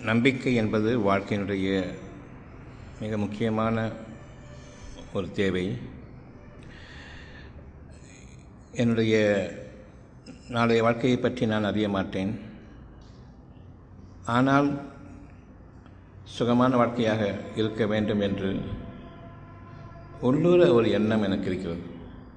நம்பிக்கை என்பது வாழ்க்கையினுடைய மிக முக்கியமான ஒரு தேவை என்னுடைய நாளைய வாழ்க்கையை பற்றி நான் அறிய மாட்டேன் ஆனால் சுகமான வாழ்க்கையாக இருக்க வேண்டும் என்று உள்ளூர ஒரு எண்ணம் எனக்கு இருக்கிறது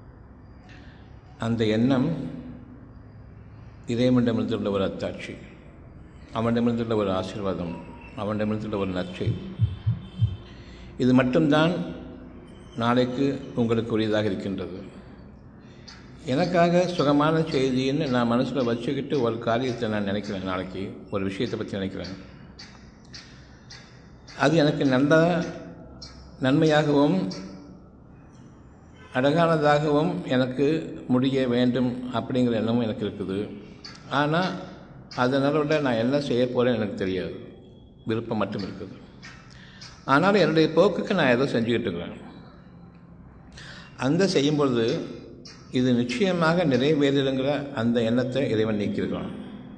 அந்த எண்ணம் இறைவனிடமிருந்துள்ள ஒரு அத்தாட்சி அவனிடமிருந்துள்ள ஒரு ஆசீர்வாதம் அவனிடமிருந்துள்ள ஒரு நற்செய்தி இது மட்டும்தான் நாளைக்கு உங்களுக்கு உரியதாக இருக்கின்றது எனக்காக சுகமான செய்தின்னு நான் மனசில் வச்சுக்கிட்டு ஒரு காரியத்தை நான் நினைக்கிறேன் நாளைக்கு ஒரு விஷயத்தை பற்றி நினைக்கிறேன் அது எனக்கு நல்ல நன்மையாகவும் அழகானதாகவும் எனக்கு முடிய வேண்டும் அப்படிங்கிற எண்ணமும் எனக்கு இருக்குது ஆனால் அதனோட நான் என்ன செய்ய போகிறேன்னு எனக்கு தெரியாது விருப்பம் மட்டும் இருக்குது ஆனாலும் என்னுடைய போக்குக்கு நான் ஏதோ செஞ்சுக்கிட்டு இருக்கிறேன் அந்த செய்யும்பொழுது இது நிச்சயமாக நிறைவேறிடுங்கிற அந்த எண்ணத்தை இறைவன் நீக்கியிருக்கலாம்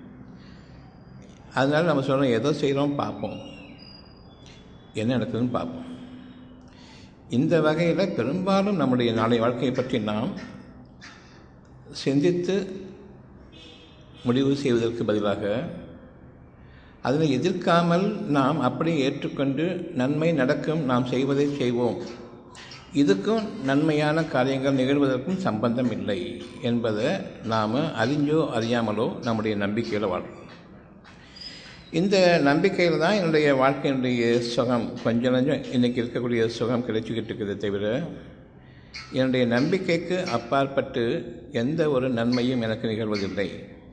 அதனால் நம்ம சொல்கிறோம் ஏதோ செய்கிறோம் பார்ப்போம் என்ன நடக்குதுன்னு பார்ப்போம் இந்த வகையில் பெரும்பாலும் நம்முடைய நாளைய வாழ்க்கையை பற்றி நாம் சிந்தித்து முடிவு செய்வதற்கு பதிலாக அதனை எதிர்க்காமல் நாம் அப்படியே ஏற்றுக்கொண்டு நன்மை நடக்கும் நாம் செய்வதை செய்வோம் இதுக்கும் நன்மையான காரியங்கள் நிகழ்வதற்கும் சம்பந்தம் இல்லை என்பதை நாம் அறிஞ்சோ அறியாமலோ நம்முடைய நம்பிக்கையில் வாழ்கிறோம் இந்த நம்பிக்கையில் தான் என்னுடைய வாழ்க்கையினுடைய சுகம் கொஞ்சம் கொஞ்சம் இன்றைக்கி இருக்கக்கூடிய சுகம் கிடைச்சிக்கிட்டு இருக்கிறதே தவிர என்னுடைய நம்பிக்கைக்கு அப்பாற்பட்டு எந்த ஒரு நன்மையும் எனக்கு நிகழ்வதில்லை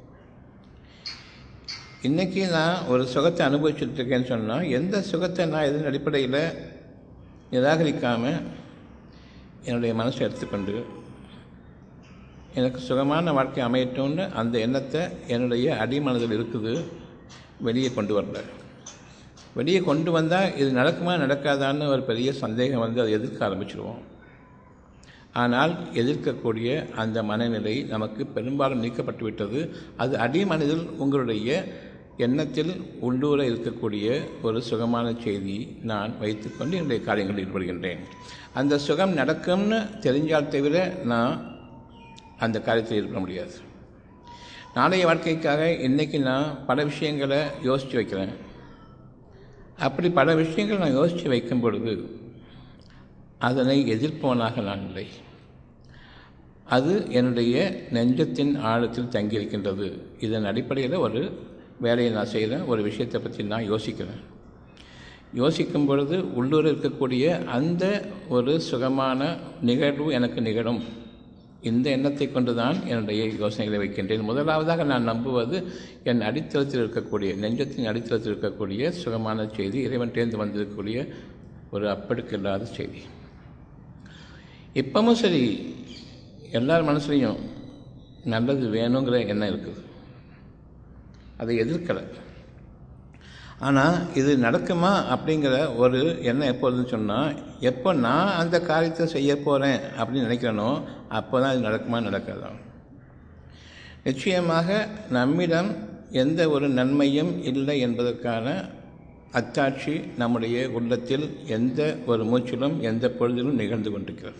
இன்றைக்கி நான் ஒரு சுகத்தை அனுபவிச்சுட்டு இருக்கேன்னு சொன்னால் எந்த சுகத்தை நான் எதன் அடிப்படையில் நிராகரிக்காமல் என்னுடைய மனசை எடுத்துக்கொண்டு எனக்கு சுகமான வாழ்க்கை அமையட்டும்னு அந்த எண்ணத்தை என்னுடைய அடிமனதில் இருக்குது வெளியே கொண்டு வரல வெளியே கொண்டு வந்தால் இது நடக்குமா நடக்காதான்னு ஒரு பெரிய சந்தேகம் வந்து அதை எதிர்க்க ஆரம்பிச்சிருவோம் ஆனால் எதிர்க்கக்கூடிய அந்த மனநிலை நமக்கு பெரும்பாலும் நீக்கப்பட்டு விட்டது அது அடிமனதில் உங்களுடைய எண்ணத்தில் உள்ளூர இருக்கக்கூடிய ஒரு சுகமான செய்தி நான் வைத்துக்கொண்டு என்னுடைய காரியங்களில் ஈடுபடுகின்றேன் அந்த சுகம் நடக்கும்னு தெரிஞ்சால் தவிர நான் அந்த காரியத்தில் ஈடுபட முடியாது நாளைய வாழ்க்கைக்காக இன்றைக்கி நான் பல விஷயங்களை யோசித்து வைக்கிறேன் அப்படி பல விஷயங்கள் நான் யோசித்து வைக்கும் பொழுது அதனை எதிர்ப்பவனாக நான் இல்லை அது என்னுடைய நெஞ்சத்தின் ஆழத்தில் தங்கியிருக்கின்றது இதன் அடிப்படையில் ஒரு வேலையை நான் செய்கிறேன் ஒரு விஷயத்தை பற்றி நான் யோசிக்கிறேன் யோசிக்கும் பொழுது உள்ளூர் இருக்கக்கூடிய அந்த ஒரு சுகமான நிகழ்வு எனக்கு நிகழும் இந்த எண்ணத்தை கொண்டு தான் என்னுடைய யோசனைகளை வைக்கின்றேன் முதலாவதாக நான் நம்புவது என் அடித்தளத்தில் இருக்கக்கூடிய நெஞ்சத்தின் அடித்தளத்தில் இருக்கக்கூடிய சுகமான செய்தி இறைவன் தேர்ந்து வந்திருக்கக்கூடிய ஒரு அப்படிக்கில்லாத செய்தி இப்பவும் சரி எல்லார் மனசுலையும் நல்லது வேணுங்கிற எண்ணம் இருக்குது அதை எதிர்க்கலை ஆனால் இது நடக்குமா அப்படிங்கிற ஒரு எண்ணம் எப்பொழுதுன்னு சொன்னால் எப்போ நான் அந்த காரியத்தை செய்ய போகிறேன் அப்படின்னு நினைக்கிறேனோ அப்போ தான் இது நடக்குமா நடக்காதா நிச்சயமாக நம்மிடம் எந்த ஒரு நன்மையும் இல்லை என்பதற்கான அத்தாட்சி நம்முடைய உள்ளத்தில் எந்த ஒரு மூச்சிலும் எந்த பொழுதிலும் நிகழ்ந்து கொண்டிருக்கிறது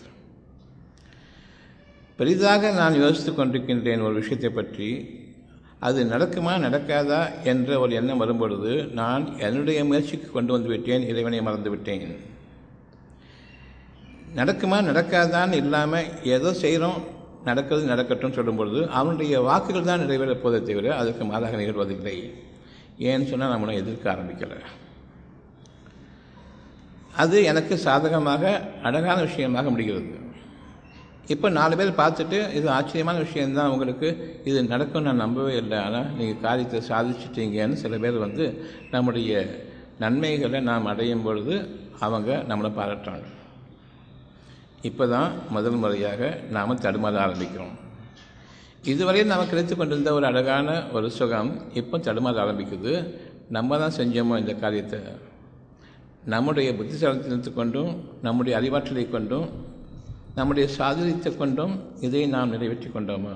பெரிதாக நான் யோசித்து கொண்டிருக்கின்றேன் ஒரு விஷயத்தை பற்றி அது நடக்குமா நடக்காதா என்ற ஒரு எண்ணம் வரும்பொழுது நான் என்னுடைய முயற்சிக்கு கொண்டு வந்து விட்டேன் இறைவனை மறந்து விட்டேன் நடக்குமா நடக்காதான்னு இல்லாமல் ஏதோ செய்கிறோம் நடக்கிறது நடக்கட்டும் சொல்லும்பொழுது அவனுடைய வாக்குகள் தான் நிறைவேறப் போதை தவிர அதுக்கு மாறாக நிகழ்வதில்லை ஏன்னு சொன்னால் நம்மளை எதிர்க்க ஆரம்பிக்கலை அது எனக்கு சாதகமாக அழகான விஷயமாக முடிகிறது இப்போ நாலு பேர் பார்த்துட்டு இது ஆச்சரியமான விஷயந்தான் உங்களுக்கு இது நடக்கும் நான் நம்பவே இல்லை ஆனால் நீங்கள் காரியத்தை சாதிச்சிட்டீங்கன்னு சில பேர் வந்து நம்முடைய நன்மைகளை நாம் அடையும் பொழுது அவங்க நம்மளை பாராட்டுறாங்க இப்போ தான் முதல் முறையாக நாம் தடுமாற ஆரம்பிக்கிறோம் இதுவரையும் நமக்கு கிடைத்து கொண்டிருந்த ஒரு அழகான ஒரு சுகம் இப்போ தடுமாற ஆரம்பிக்குது நம்ம தான் செஞ்சோமோ இந்த காரியத்தை நம்முடைய புத்திசாலத்தினத்தை கொண்டும் நம்முடைய அறிவாற்றலை கொண்டும் நம்முடைய சாதனத்தை கொண்டும் இதை நாம் நிறைவேற்றி கொண்டோமா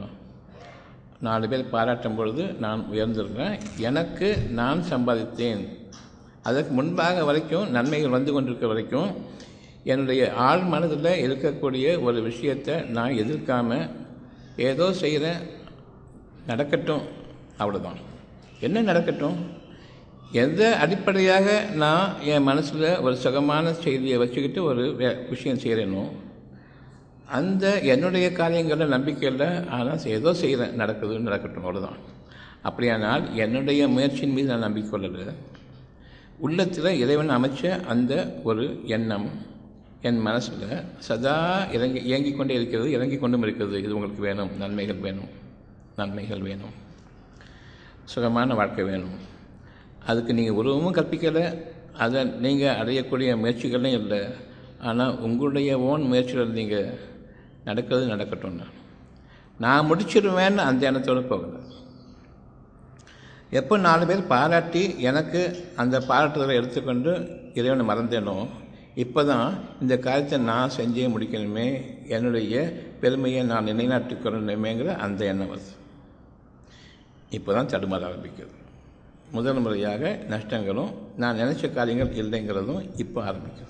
நாலு பேர் பாராட்டும் பொழுது நான் உயர்ந்திருக்கிறேன் எனக்கு நான் சம்பாதித்தேன் அதற்கு முன்பாக வரைக்கும் நன்மைகள் வந்து கொண்டிருக்க வரைக்கும் என்னுடைய ஆழ் மனதில் இருக்கக்கூடிய ஒரு விஷயத்தை நான் எதிர்க்காம ஏதோ செய்கிறேன் நடக்கட்டும் அவ்வளோதான் என்ன நடக்கட்டும் எந்த அடிப்படையாக நான் என் மனசில் ஒரு சுகமான செய்தியை வச்சுக்கிட்டு ஒரு வே- விஷயம் செய்கிறேனோ அந்த என்னுடைய காரியங்களில் நம்பிக்கை இல்லை ஆனால் ஏதோ செய்கிறேன் நடக்குது நடக்கட்டும் அவ்வளோதான் அப்படியானால் என்னுடைய முயற்சியின் மீது நான் நம்பிக்கை கொள்ளலை உள்ளத்தில் இறைவன் அமைச்ச அந்த ஒரு எண்ணம் என் மனசில் சதா இறங்கி இயங்கிக் கொண்டே இருக்கிறது இறங்கிக் கொண்டும் இருக்கிறது இது உங்களுக்கு வேணும் நன்மைகள் வேணும் நன்மைகள் வேணும் சுகமான வாழ்க்கை வேணும் அதுக்கு நீங்கள் உருவமும் கற்பிக்கலை அதை நீங்கள் அடையக்கூடிய முயற்சிகளும் இல்லை ஆனால் உங்களுடைய ஓன் முயற்சிகள் நீங்கள் நடக்கிறது நடக்கட்டும்னு நான் முடிச்சிடுவேன்னு அந்த எண்ணத்தோடு போகலை எப்போ நாலு பேர் பாராட்டி எனக்கு அந்த பாராட்டுதலை எடுத்துக்கொண்டு இறைவனை மறந்தேனோ இப்போ தான் இந்த காரியத்தை நான் செஞ்சே முடிக்கணுமே என்னுடைய பெருமையை நான் நிலைநாட்டிக் கொள்ளணுமேங்கிற அந்த எண்ணம் வருது இப்போ தான் தடுமாற ஆரம்பிக்கிறது முதல் முறையாக நஷ்டங்களும் நான் நினைச்ச காரியங்கள் இல்லைங்கிறதும் இப்போ ஆரம்பிக்கிறது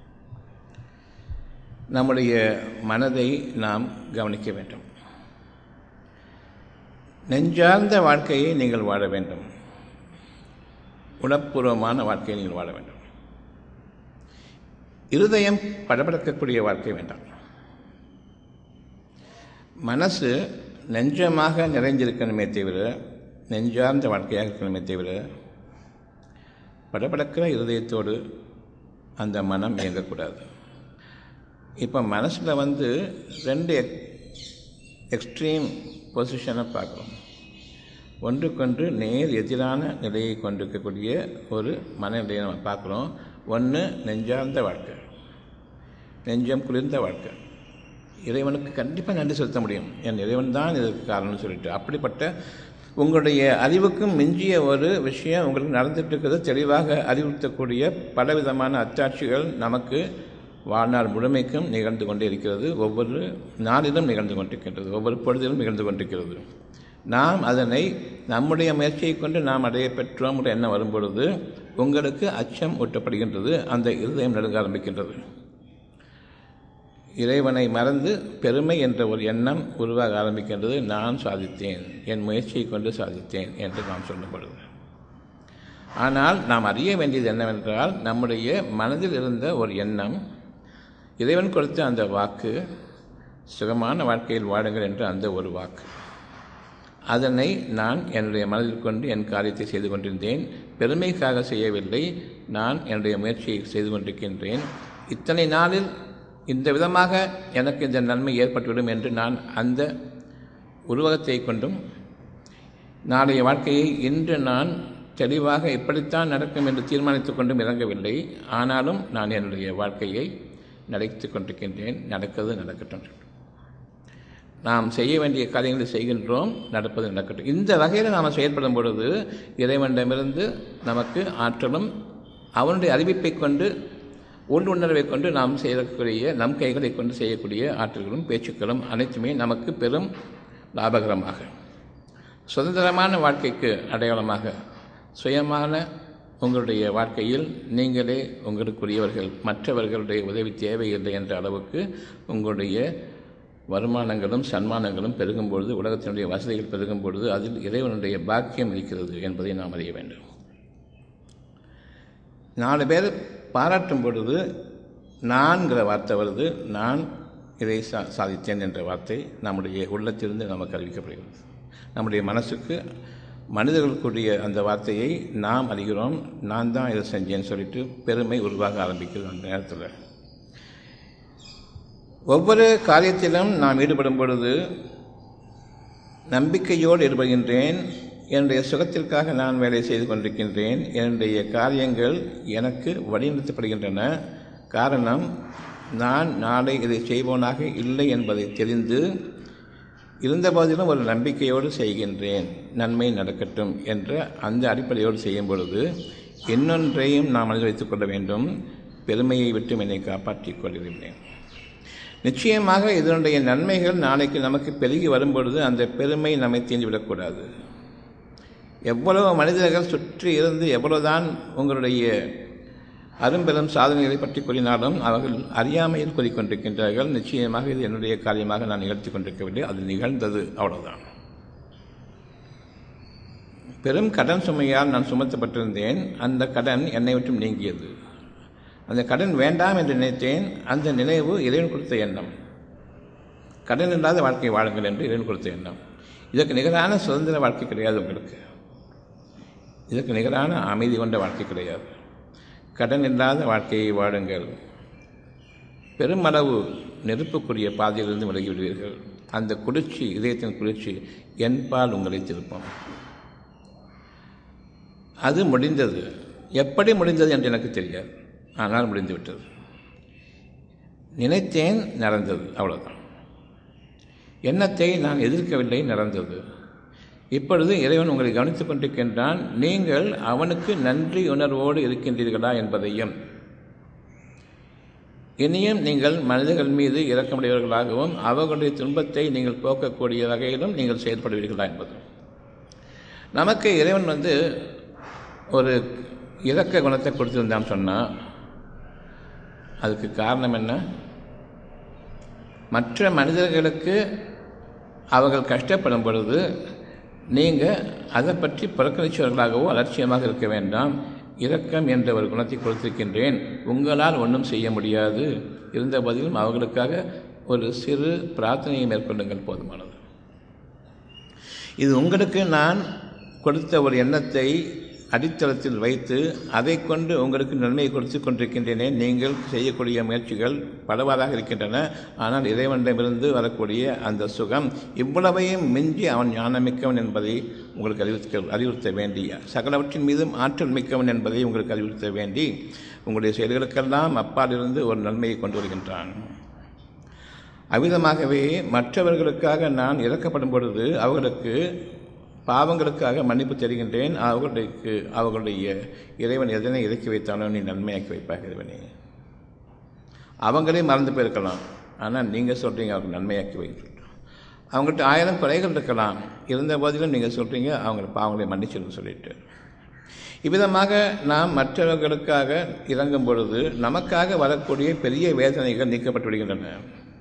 நம்முடைய மனதை நாம் கவனிக்க வேண்டும் நெஞ்சார்ந்த வாழ்க்கையை நீங்கள் வாழ வேண்டும் உணப்பூர்வமான வாழ்க்கையை நீங்கள் வாழ வேண்டும் இருதயம் படபடக்கக்கூடிய வாழ்க்கை வேண்டாம் மனசு நெஞ்சமாக நிறைஞ்சிருக்கணுமே தவிர நெஞ்சார்ந்த வாழ்க்கையாக இருக்கணுமே தவிர படபடக்கிற இருதயத்தோடு அந்த மனம் இயங்கக்கூடாது இப்போ மனசில் வந்து ரெண்டு எக் எக்ஸ்ட்ரீம் பொசிஷனை பார்க்குறோம் ஒன்றுக்கொன்று நேர் எதிரான நிலையை கொண்டிருக்கக்கூடிய ஒரு மனநிலையை நம்ம பார்க்குறோம் ஒன்று நெஞ்சார்ந்த வாழ்க்கை நெஞ்சம் குளிர்ந்த வாழ்க்கை இறைவனுக்கு கண்டிப்பாக நன்றி செலுத்த முடியும் என் இறைவன் தான் இதற்கு காரணம்னு சொல்லிட்டு அப்படிப்பட்ட உங்களுடைய அறிவுக்கும் மிஞ்சிய ஒரு விஷயம் உங்களுக்கு நடந்துட்டு இருக்கிறது தெளிவாக அறிவுறுத்தக்கூடிய பலவிதமான அத்தாட்சிகள் நமக்கு வாழ்நாள் முழுமைக்கும் நிகழ்ந்து கொண்டே இருக்கிறது ஒவ்வொரு நாளிலும் நிகழ்ந்து கொண்டிருக்கின்றது ஒவ்வொரு பொழுதிலும் நிகழ்ந்து கொண்டிருக்கிறது நாம் அதனை நம்முடைய முயற்சியை கொண்டு நாம் அடைய பெற்றோம் என்ற எண்ணம் வரும்பொழுது உங்களுக்கு அச்சம் ஊட்டப்படுகின்றது அந்த இருதயம் நடுங்க ஆரம்பிக்கின்றது இறைவனை மறந்து பெருமை என்ற ஒரு எண்ணம் உருவாக ஆரம்பிக்கின்றது நான் சாதித்தேன் என் முயற்சியை கொண்டு சாதித்தேன் என்று நாம் சொல்லும் பொழுது ஆனால் நாம் அறிய வேண்டியது என்னவென்றால் நம்முடைய மனதில் இருந்த ஒரு எண்ணம் இறைவன் கொடுத்த அந்த வாக்கு சுகமான வாழ்க்கையில் வாடுங்கள் என்ற அந்த ஒரு வாக்கு அதனை நான் என்னுடைய மனதில் கொண்டு என் காரியத்தை செய்து கொண்டிருந்தேன் பெருமைக்காக செய்யவில்லை நான் என்னுடைய முயற்சியை செய்து கொண்டிருக்கின்றேன் இத்தனை நாளில் இந்த விதமாக எனக்கு இந்த நன்மை ஏற்பட்டுவிடும் என்று நான் அந்த உருவகத்தை கொண்டும் நாளைய வாழ்க்கையை இன்று நான் தெளிவாக இப்படித்தான் நடக்கும் என்று தீர்மானித்துக் கொண்டும் இறங்கவில்லை ஆனாலும் நான் என்னுடைய வாழ்க்கையை நடத்தி கொண்டிருக்கின்றேன் நடக்கிறது நடக்கட்டும் நாம் செய்ய வேண்டிய காரியங்களை செய்கின்றோம் நடப்பது நடக்கட்டும் இந்த வகையில் நாம் செயல்படும் பொழுது இறைவனிடமிருந்து நமக்கு ஆற்றலும் அவனுடைய அறிவிப்பை கொண்டு உள்ளுணர்வை கொண்டு நாம் செய்யக்கூடிய நம் கைகளை கொண்டு செய்யக்கூடிய ஆற்றல்களும் பேச்சுக்களும் அனைத்துமே நமக்கு பெரும் லாபகரமாக சுதந்திரமான வாழ்க்கைக்கு அடையாளமாக சுயமான உங்களுடைய வாழ்க்கையில் நீங்களே உங்களுக்குரியவர்கள் மற்றவர்களுடைய உதவி தேவையில்லை என்ற அளவுக்கு உங்களுடைய வருமானங்களும் சன்மானங்களும் பெருகும் பொழுது உலகத்தினுடைய வசதிகள் பெருகும் பொழுது அதில் இறைவனுடைய பாக்கியம் இருக்கிறது என்பதை நாம் அறிய வேண்டும் நாலு பேர் பாராட்டும் பொழுது நான்கிற வார்த்தை வருது நான் இதை சா சாதித்தேன் என்ற வார்த்தை நம்முடைய உள்ளத்திலிருந்து நமக்கு அறிவிக்கப்படுகிறது நம்முடைய மனசுக்கு மனிதர்களுக்குரிய அந்த வார்த்தையை நாம் அறிகிறோம் நான் தான் இதை செஞ்சேன்னு சொல்லிட்டு பெருமை உருவாக ஆரம்பிக்கிறது அந்த நேரத்தில் ஒவ்வொரு காரியத்திலும் நாம் ஈடுபடும் பொழுது நம்பிக்கையோடு ஈடுபடுகின்றேன் என்னுடைய சுகத்திற்காக நான் வேலை செய்து கொண்டிருக்கின்றேன் என்னுடைய காரியங்கள் எனக்கு வழிநடத்தப்படுகின்றன காரணம் நான் நாளை இதை செய்வோனாக இல்லை என்பதை தெரிந்து இருந்தபோதிலும் ஒரு நம்பிக்கையோடு செய்கின்றேன் நன்மை நடக்கட்டும் என்ற அந்த அடிப்படையோடு செய்யும் பொழுது இன்னொன்றையும் நாம் மனதில் வைத்துக் கொள்ள வேண்டும் பெருமையை விட்டு என்னை காப்பாற்றிக் கொள்கிறேன் நிச்சயமாக இதனுடைய நன்மைகள் நாளைக்கு நமக்கு பெருகி வரும்பொழுது அந்த பெருமை நம்மை தீண்டிவிடக்கூடாது எவ்வளவு மனிதர்கள் சுற்றி இருந்து எவ்வளவுதான் உங்களுடைய அரும்பெரும் சாதனைகளை பற்றி கூறினாலும் அவர்கள் அறியாமையில் கூறிக்கொண்டிருக்கின்றார்கள் நிச்சயமாக இது என்னுடைய காரியமாக நான் நிகழ்த்தி கொண்டிருக்கவில்லை அது நிகழ்ந்தது அவ்வளவுதான் பெரும் கடன் சுமையால் நான் சுமத்தப்பட்டிருந்தேன் அந்த கடன் என்னை விட்டும் நீங்கியது அந்த கடன் வேண்டாம் என்று நினைத்தேன் அந்த நினைவு இறைவன் கொடுத்த எண்ணம் கடன் இல்லாத வாழ்க்கை வாழுங்கள் என்று இறைவன் கொடுத்த எண்ணம் இதற்கு நிகரான சுதந்திர வாழ்க்கை கிடையாது உங்களுக்கு இதற்கு நிகரான அமைதி கொண்ட வாழ்க்கை கிடையாது கடன் இல்லாத வாழ்க்கையை வாழுங்கள் பெருமளவு நெருப்புக்குரிய பாதையிலிருந்து விலகிவிடுவீர்கள் அந்த குளிர்ச்சி இதயத்தின் குளிர்ச்சி என்பால் உங்களை திருப்பம் அது முடிந்தது எப்படி முடிந்தது என்று எனக்கு தெரியாது ஆனால் முடிந்து விட்டது நினைத்தேன் நடந்தது அவ்வளவுதான் எண்ணத்தை நான் எதிர்க்கவில்லை நடந்தது இப்பொழுது இறைவன் உங்களை கவனித்துக் கொண்டிருக்கின்றான் நீங்கள் அவனுக்கு நன்றி உணர்வோடு இருக்கின்றீர்களா என்பதையும் இனியும் நீங்கள் மனிதர்கள் மீது இரக்கமுடையவர்களாகவும் அவர்களுடைய துன்பத்தை நீங்கள் போக்கக்கூடிய வகையிலும் நீங்கள் செயல்படுவீர்களா என்பது நமக்கு இறைவன் வந்து ஒரு இரக்க குணத்தை கொடுத்திருந்தான் சொன்னால் அதுக்கு காரணம் என்ன மற்ற மனிதர்களுக்கு அவர்கள் கஷ்டப்படும் பொழுது நீங்கள் அதை பற்றி புறக்கணிச்சவர்களாகவோ அலட்சியமாக இருக்க வேண்டாம் இரக்கம் என்ற ஒரு குணத்தை கொடுத்திருக்கின்றேன் உங்களால் ஒன்றும் செய்ய முடியாது இருந்த போதிலும் அவர்களுக்காக ஒரு சிறு பிரார்த்தனையை மேற்கொள்ளுங்கள் போதுமானது இது உங்களுக்கு நான் கொடுத்த ஒரு எண்ணத்தை அடித்தளத்தில் வைத்து அதை கொண்டு உங்களுக்கு நன்மையை கொடுத்து கொண்டிருக்கின்றனே நீங்கள் செய்யக்கூடிய முயற்சிகள் பலவாறாக இருக்கின்றன ஆனால் இறைவனிடமிருந்து வரக்கூடிய அந்த சுகம் இவ்வளவையும் மிஞ்சி அவன் ஞானமிக்கவன் என்பதை உங்களுக்கு அறிவிக்க அறிவுறுத்த வேண்டி சகலவற்றின் மீதும் ஆற்றல் மிக்கவன் என்பதை உங்களுக்கு அறிவுறுத்த வேண்டி உங்களுடைய செயல்களுக்கெல்லாம் அப்பாலிருந்து ஒரு நன்மையை கொண்டு வருகின்றான் அவ்விதமாகவே மற்றவர்களுக்காக நான் இறக்கப்படும் பொழுது அவர்களுக்கு பாவங்களுக்காக மன்னிப்பு தெரிகின்றேன் அவர்களுக்கு அவர்களுடைய இறைவன் எதனை இறக்கி வைத்தானோ நீ நன்மையாக்கி வைப்பாக இறைவனே அவங்களே மறந்து போயிருக்கலாம் ஆனால் நீங்கள் சொல்கிறீங்க அவருக்கு நன்மையாக்கி வைக்கிட்டு அவங்கள்ட்ட ஆயிரம் குறைகள் இருக்கலாம் இருந்த போதிலும் நீங்கள் சொல்கிறீங்க அவங்க பாவங்களை மன்னிச்சிருன்னு சொல்லிட்டு இவ்விதமாக நாம் மற்றவர்களுக்காக இறங்கும் பொழுது நமக்காக வரக்கூடிய பெரிய வேதனைகள் நீக்கப்பட்டு விடுகின்றன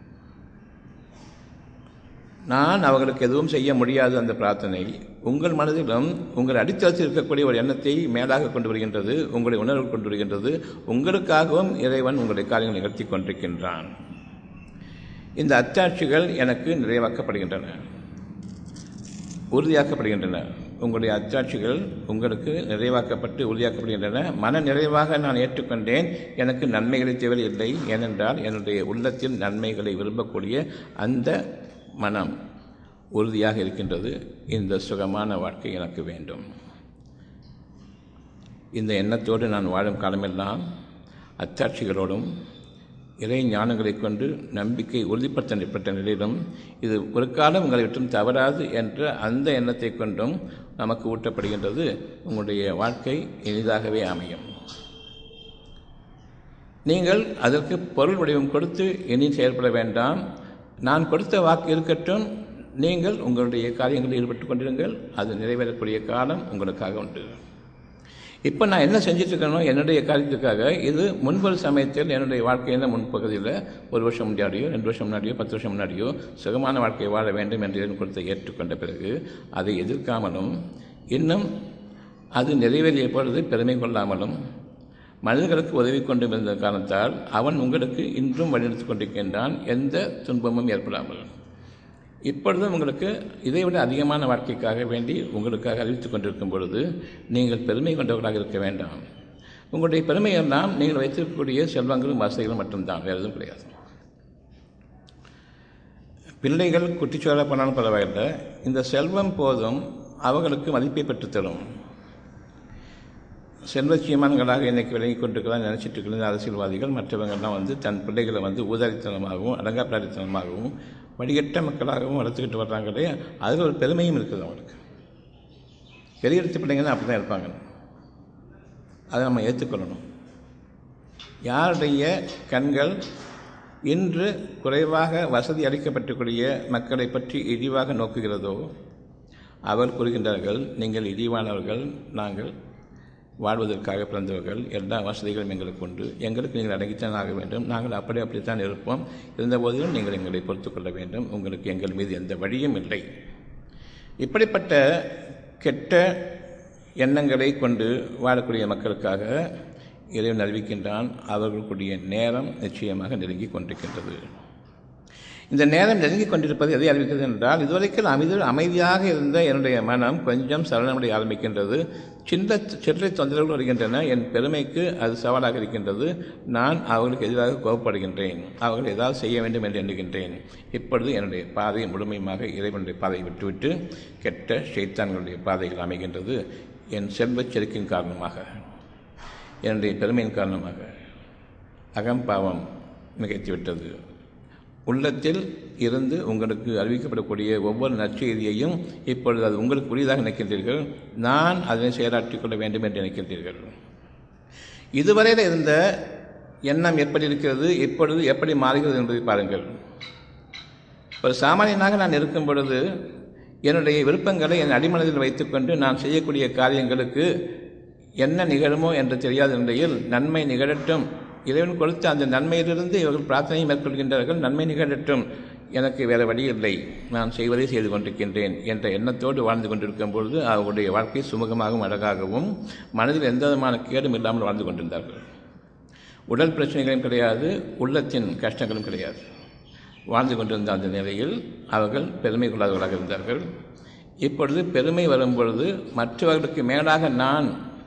நான் அவர்களுக்கு எதுவும் செய்ய முடியாது அந்த பிரார்த்தனை உங்கள் மனதிலும் உங்கள் அடித்தளத்தில் இருக்கக்கூடிய ஒரு எண்ணத்தை மேலாக கொண்டு வருகின்றது உங்களை உணர்வு கொண்டு வருகின்றது உங்களுக்காகவும் இறைவன் உங்களுடைய காரியங்களை நிகழ்த்தி கொண்டிருக்கின்றான் இந்த அத்தாட்சிகள் எனக்கு நிறைவாக்கப்படுகின்றன உறுதியாக்கப்படுகின்றன உங்களுடைய அத்தாட்சிகள் உங்களுக்கு நிறைவாக்கப்பட்டு உறுதியாக்கப்படுகின்றன மன நிறைவாக நான் ஏற்றுக்கொண்டேன் எனக்கு நன்மைகளை தேவையில்லை ஏனென்றால் என்னுடைய உள்ளத்தில் நன்மைகளை விரும்பக்கூடிய அந்த மனம் உறுதியாக இருக்கின்றது இந்த சுகமான வாழ்க்கை எனக்கு வேண்டும் இந்த எண்ணத்தோடு நான் வாழும் காலமெல்லாம் அத்தாட்சிகளோடும் இறை ஞானங்களை கொண்டு நம்பிக்கை உறுதிப்படுத்தப்பட்ட நிலையிலும் இது ஒரு காலம் உங்களை விட்டும் தவறாது என்ற அந்த எண்ணத்தை கொண்டும் நமக்கு ஊட்டப்படுகின்றது உங்களுடைய வாழ்க்கை இனிதாகவே அமையும் நீங்கள் அதற்கு பொருள் வடிவம் கொடுத்து இனி செயல்பட வேண்டாம் நான் கொடுத்த வாக்கு இருக்கட்டும் நீங்கள் உங்களுடைய காரியங்களில் ஈடுபட்டு கொண்டிருங்கள் அது நிறைவேறக்கூடிய காலம் உங்களுக்காக உண்டு இப்போ நான் என்ன செஞ்சிட்ருக்கேனோ என்னுடைய காரியத்துக்காக இது முன்பொரு சமயத்தில் என்னுடைய வாழ்க்கையின் முன்பகுதியில் ஒரு வருஷம் முன்னாடியோ ரெண்டு வருஷம் முன்னாடியோ பத்து வருஷம் முன்னாடியோ சுகமான வாழ்க்கையை வாழ வேண்டும் என்று என் கொடுத்த ஏற்றுக்கொண்ட பிறகு அதை எதிர்க்காமலும் இன்னும் அது நிறைவேறிய பொழுது பெருமை கொள்ளாமலும் மனிதர்களுக்கு உதவி கொண்டு இருந்த காரணத்தால் அவன் உங்களுக்கு இன்றும் வழிநடத்தி கொண்டிருக்கின்றான் எந்த துன்பமும் ஏற்படாமல் இப்பொழுதும் உங்களுக்கு இதைவிட அதிகமான வாழ்க்கைக்காக வேண்டி உங்களுக்காக அறிவித்துக் கொண்டிருக்கும் பொழுது நீங்கள் பெருமை கொண்டவர்களாக இருக்க வேண்டாம் உங்களுடைய பெருமையெல்லாம் நீங்கள் வைத்திருக்கக்கூடிய செல்வங்களும் வசதிகளும் மட்டும்தான் வேறு எதுவும் கிடையாது பிள்ளைகள் குட்டிச்சோர போனாலும் பரவாயில்லை இந்த செல்வம் போதும் அவர்களுக்கு மதிப்பை பெற்றுத்தரும் செல்வச்சியமான்களாக இன்னைக்கு விளங்கி கொண்டிருக்கிறான் நினச்சிட்டு இருக்கிற அரசியல்வாதிகள் மற்றவங்கள்லாம் வந்து தன் பிள்ளைகளை வந்து ஊதாரித்தனமாகவும் அடங்காப்பிராரித்தனமாகவும் வடிகட்ட மக்களாகவும் வளர்த்துக்கிட்டு வர்றாங்களே அதில் ஒரு பெருமையும் இருக்குது அவங்களுக்கு பெரிய இடத்து பிள்ளைங்க அப்படி தான் இருப்பாங்க அதை நம்ம ஏற்றுக்கொள்ளணும் யாருடைய கண்கள் இன்று குறைவாக வசதி அளிக்கப்பட்டக்கூடிய மக்களை பற்றி இழிவாக நோக்குகிறதோ அவர் கூறுகின்றார்கள் நீங்கள் இழிவானவர்கள் நாங்கள் வாழ்வதற்காக பிறந்தவர்கள் எல்லா வசதிகளும் எங்களுக்கு உண்டு எங்களுக்கு நீங்கள் அடங்கித்தான் ஆக வேண்டும் நாங்கள் அப்படி அப்படித்தான் இருப்போம் இருந்தபோதிலும் நீங்கள் எங்களை பொறுத்துக் கொள்ள வேண்டும் உங்களுக்கு எங்கள் மீது எந்த வழியும் இல்லை இப்படிப்பட்ட கெட்ட எண்ணங்களை கொண்டு வாழக்கூடிய மக்களுக்காக இறைவன் அறிவிக்கின்றான் அவர்களுடைய நேரம் நிச்சயமாக நெருங்கி கொண்டிருக்கின்றது இந்த நேரம் நெருங்கி கொண்டிருப்பது எதை அறிவிக்கிறது என்றால் இதுவரைக்கும் அமைதி அமைதியாக இருந்த என்னுடைய மனம் கொஞ்சம் சரணமடைய ஆரம்பிக்கின்றது சின்ன சில்லறை தொந்தரவுகள் வருகின்றன என் பெருமைக்கு அது சவாலாக இருக்கின்றது நான் அவர்களுக்கு எதிராக கோபப்படுகின்றேன் அவர்கள் ஏதாவது செய்ய வேண்டும் என்று எண்ணுகின்றேன் இப்பொழுது என்னுடைய பாதை முழுமையாக இறைவனுடைய பாதையை விட்டுவிட்டு கெட்ட ஷைத்தான்களுடைய பாதைகள் அமைகின்றது என் செல்வச் செருக்கின் காரணமாக என்னுடைய பெருமையின் காரணமாக அகம்பாவம் மிகைத்துவிட்டது உள்ளத்தில் இருந்து உங்களுக்கு அறிவிக்கப்படக்கூடிய ஒவ்வொரு நற்செய்தியையும் இப்பொழுது அது உங்களுக்கு உரியதாக நினைக்கின்றீர்கள் நான் அதனை செயலாற்றிக் கொள்ள வேண்டும் என்று நினைக்கின்றீர்கள் இதுவரையில் இருந்த எண்ணம் எப்படி இருக்கிறது இப்பொழுது எப்படி மாறுகிறது என்பதை பாருங்கள் ஒரு சாமானியனாக நான் இருக்கும் பொழுது என்னுடைய விருப்பங்களை என் அடிமனதில் வைத்துக்கொண்டு நான் செய்யக்கூடிய காரியங்களுக்கு என்ன நிகழுமோ என்று தெரியாத நிலையில் நன்மை நிகழட்டும் இறைவன் கொடுத்த அந்த நன்மையிலிருந்து இவர்கள் பிரார்த்தனை மேற்கொள்கின்றார்கள் நன்மை நிகழட்டும் எனக்கு வேறு வழி இல்லை நான் செய்வதை செய்து கொண்டிருக்கின்றேன் என்ற எண்ணத்தோடு வாழ்ந்து கொண்டிருக்கும் பொழுது அவர்களுடைய வாழ்க்கை சுமூகமாகவும் அழகாகவும் மனதில் எந்த விதமான கேடும் இல்லாமல் வாழ்ந்து கொண்டிருந்தார்கள் உடல் பிரச்சனைகளும் கிடையாது உள்ளத்தின் கஷ்டங்களும் கிடையாது வாழ்ந்து கொண்டிருந்த அந்த நிலையில் அவர்கள் பெருமை கொள்ளாதவர்களாக இருந்தார்கள் இப்பொழுது பெருமை வரும்பொழுது மற்றவர்களுக்கு மேலாக நான்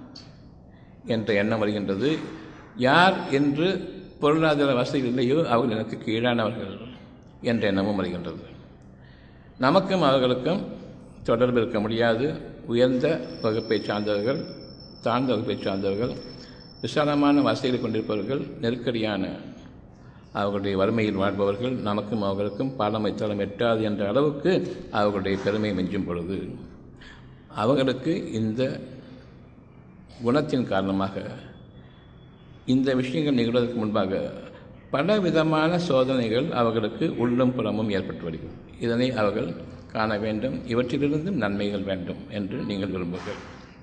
என்ற எண்ணம் வருகின்றது யார் என்று பொருளாதார வசதி இல்லையோ அவர்கள் எனக்கு கீழானவர்கள் என்ற எண்ணமும் வருகின்றது நமக்கும் அவர்களுக்கும் தொடர்பு இருக்க முடியாது உயர்ந்த வகுப்பை சார்ந்தவர்கள் தாழ்ந்த வகுப்பை சார்ந்தவர்கள் விசாலமான வசதிகளை கொண்டிருப்பவர்கள் நெருக்கடியான அவர்களுடைய வறுமையில் வாழ்பவர்கள் நமக்கும் அவர்களுக்கும் பாலம் வைத்தாலும் எட்டாது என்ற அளவுக்கு அவர்களுடைய பெருமை மிஞ்சும் பொழுது அவர்களுக்கு இந்த குணத்தின் காரணமாக இந்த விஷயங்கள் நிகழ்வதற்கு முன்பாக பல விதமான சோதனைகள் அவர்களுக்கு உள்ளும் புறமும் ஏற்பட்டு வருகிறது இதனை அவர்கள் காண வேண்டும் இவற்றிலிருந்தும் நன்மைகள் வேண்டும் என்று நீங்கள் விரும்புங்கள்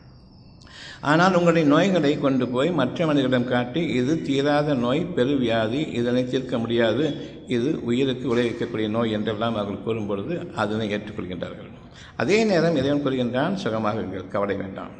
ஆனால் உங்களுடைய நோய்களை கொண்டு போய் மற்ற மனிதர்களிடம் காட்டி இது தீராத நோய் பெருவியாதி இதனை தீர்க்க முடியாது இது உயிருக்கு விளைவிக்கக்கூடிய நோய் என்றெல்லாம் அவர்கள் கூறும்பொழுது அதனை ஏற்றுக்கொள்கின்றார்கள் அதே நேரம் இறைவன் கூறுகின்றான் சுகமாக கவலை வேண்டாம்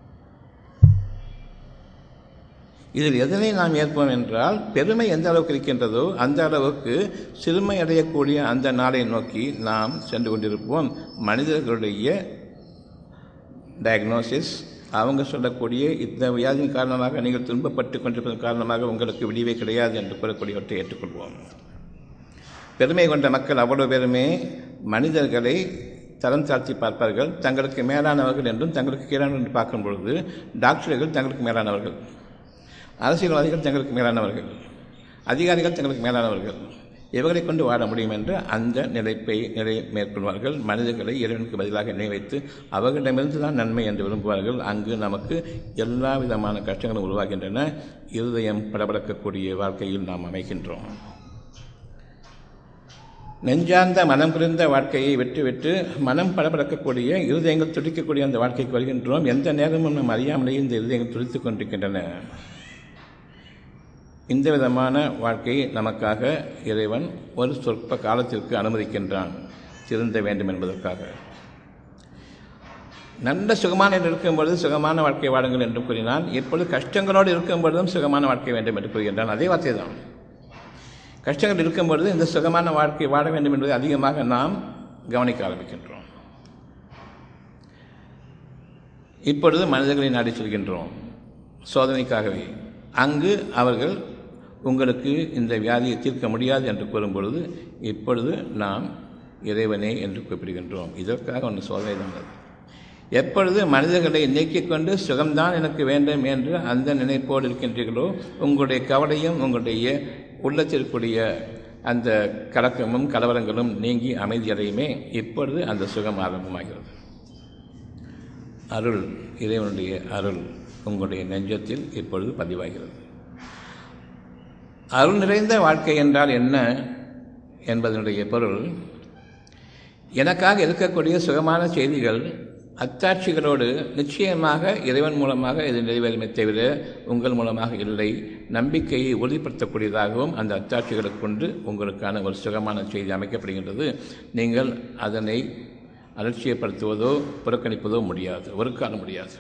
இதில் எதனை நாம் ஏற்போம் என்றால் பெருமை எந்த அளவுக்கு இருக்கின்றதோ அந்த அளவுக்கு சிறுமை அடையக்கூடிய அந்த நாளை நோக்கி நாம் சென்று கொண்டிருப்போம் மனிதர்களுடைய டயக்னோசிஸ் அவங்க சொல்லக்கூடிய இந்த வியாதியின் காரணமாக நீங்கள் துன்பப்பட்டு கொண்டிருப்பதன் காரணமாக உங்களுக்கு விடிவே கிடையாது என்று கூறக்கூடியவற்றை ஏற்றுக்கொள்வோம் பெருமை கொண்ட மக்கள் அவ்வளவு பேருமே மனிதர்களை தரம் தாழ்த்தி பார்ப்பார்கள் தங்களுக்கு மேலானவர்கள் என்றும் தங்களுக்கு கீழானவர்கள் என்று பார்க்கும் பொழுது டாக்டர்கள் தங்களுக்கு மேலானவர்கள் அரசியல்வாதிகள் தங்களுக்கு மேலானவர்கள் அதிகாரிகள் தங்களுக்கு மேலானவர்கள் இவர்களை கொண்டு வாழ முடியும் என்று அந்த நிலைப்பை நிலை மேற்கொள்வார்கள் மனிதர்களை இறைவனுக்கு பதிலாக நினைவைத்து அவர்களிடமிருந்து தான் நன்மை என்று விரும்புவார்கள் அங்கு நமக்கு எல்லா விதமான கஷ்டங்களும் உருவாகின்றன இருதயம் படபடக்கக்கூடிய வாழ்க்கையில் நாம் அமைகின்றோம் நெஞ்சார்ந்த மனம் புரிந்த வாழ்க்கையை விட்டுவிட்டு மனம் படபடக்கக்கூடிய இருதயங்கள் துடிக்கக்கூடிய அந்த வாழ்க்கைக்கு வருகின்றோம் எந்த நேரமும் நம் அறியாமலேயே இந்த இருதயங்கள் துடித்துக் கொண்டிருக்கின்றன இந்த விதமான வாழ்க்கையை நமக்காக இறைவன் ஒரு சொற்ப காலத்திற்கு அனுமதிக்கின்றான் திருந்த வேண்டும் என்பதற்காக நல்ல சுகமான இருக்கும் பொழுது சுகமான வாழ்க்கை வாழுங்கள் என்று கூறினான் எப்பொழுது கஷ்டங்களோடு இருக்கும் பொழுதும் சுகமான வாழ்க்கை வேண்டும் என்று கூறுகின்றான் அதே வார்த்தை தான் கஷ்டங்கள் இருக்கும் பொழுது இந்த சுகமான வாழ்க்கை வாழ வேண்டும் என்பதை அதிகமாக நாம் கவனிக்க ஆரம்பிக்கின்றோம் இப்பொழுது மனிதர்களை நாடி சொல்கின்றோம் சோதனைக்காகவே அங்கு அவர்கள் உங்களுக்கு இந்த வியாதியை தீர்க்க முடியாது என்று கூறும் பொழுது இப்பொழுது நாம் இறைவனே என்று குறிப்பிடுகின்றோம் இதற்காக ஒன்று சோதனை தான் எப்பொழுது மனிதர்களை நீக்கிக் கொண்டு சுகம்தான் எனக்கு வேண்டும் என்று அந்த நினைப்போடு இருக்கின்றீர்களோ உங்களுடைய கவலையும் உங்களுடைய உள்ளத்திற்குரிய அந்த கலக்கமும் கலவரங்களும் நீங்கி அமைதியடையுமே இப்பொழுது அந்த சுகம் ஆரம்பமாகிறது அருள் இறைவனுடைய அருள் உங்களுடைய நெஞ்சத்தில் இப்பொழுது பதிவாகிறது அருள் நிறைந்த வாழ்க்கை என்றால் என்ன என்பதனுடைய பொருள் எனக்காக இருக்கக்கூடிய சுகமான செய்திகள் அத்தாட்சிகளோடு நிச்சயமாக இறைவன் மூலமாக இது நிறைவேறுமே தவிர உங்கள் மூலமாக இல்லை நம்பிக்கையை உறுதிப்படுத்தக்கூடியதாகவும் அந்த அத்தாட்சிகளை கொண்டு உங்களுக்கான ஒரு சுகமான செய்தி அமைக்கப்படுகின்றது நீங்கள் அதனை அலட்சியப்படுத்துவதோ புறக்கணிப்பதோ முடியாது ஒரு காலம் முடியாது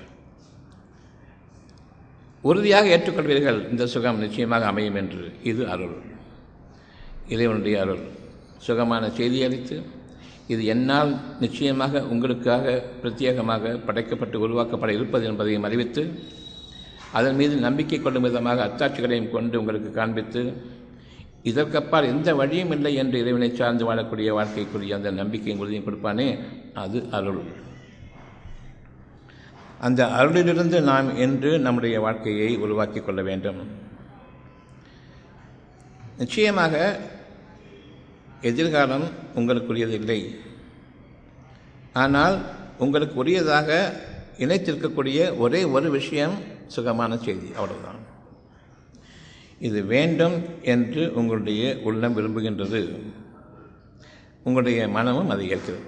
உறுதியாக ஏற்றுக்கொள்வீர்கள் இந்த சுகம் நிச்சயமாக அமையும் என்று இது அருள் இறைவனுடைய அருள் சுகமான செய்தி அளித்து இது என்னால் நிச்சயமாக உங்களுக்காக பிரத்யேகமாக படைக்கப்பட்டு உருவாக்கப்பட இருப்பது என்பதையும் அறிவித்து அதன் மீது நம்பிக்கை கொள்ளும் விதமாக அத்தாட்சிகளையும் கொண்டு உங்களுக்கு காண்பித்து இதற்கப்பால் எந்த வழியும் இல்லை என்று இறைவனை சார்ந்து வாழக்கூடிய வாழ்க்கைக்குரிய அந்த நம்பிக்கையும் உறுதியும் கொடுப்பானே அது அருள் அந்த அருளிலிருந்து நாம் என்று நம்முடைய வாழ்க்கையை உருவாக்கி கொள்ள வேண்டும் நிச்சயமாக எதிர்காலம் உங்களுக்குரியது இல்லை ஆனால் உங்களுக்கு உரியதாக இணைத்திருக்கக்கூடிய ஒரே ஒரு விஷயம் சுகமான செய்தி அவ்வளவுதான் இது வேண்டும் என்று உங்களுடைய உள்ளம் விரும்புகின்றது உங்களுடைய மனமும் அதை ஏற்கிறது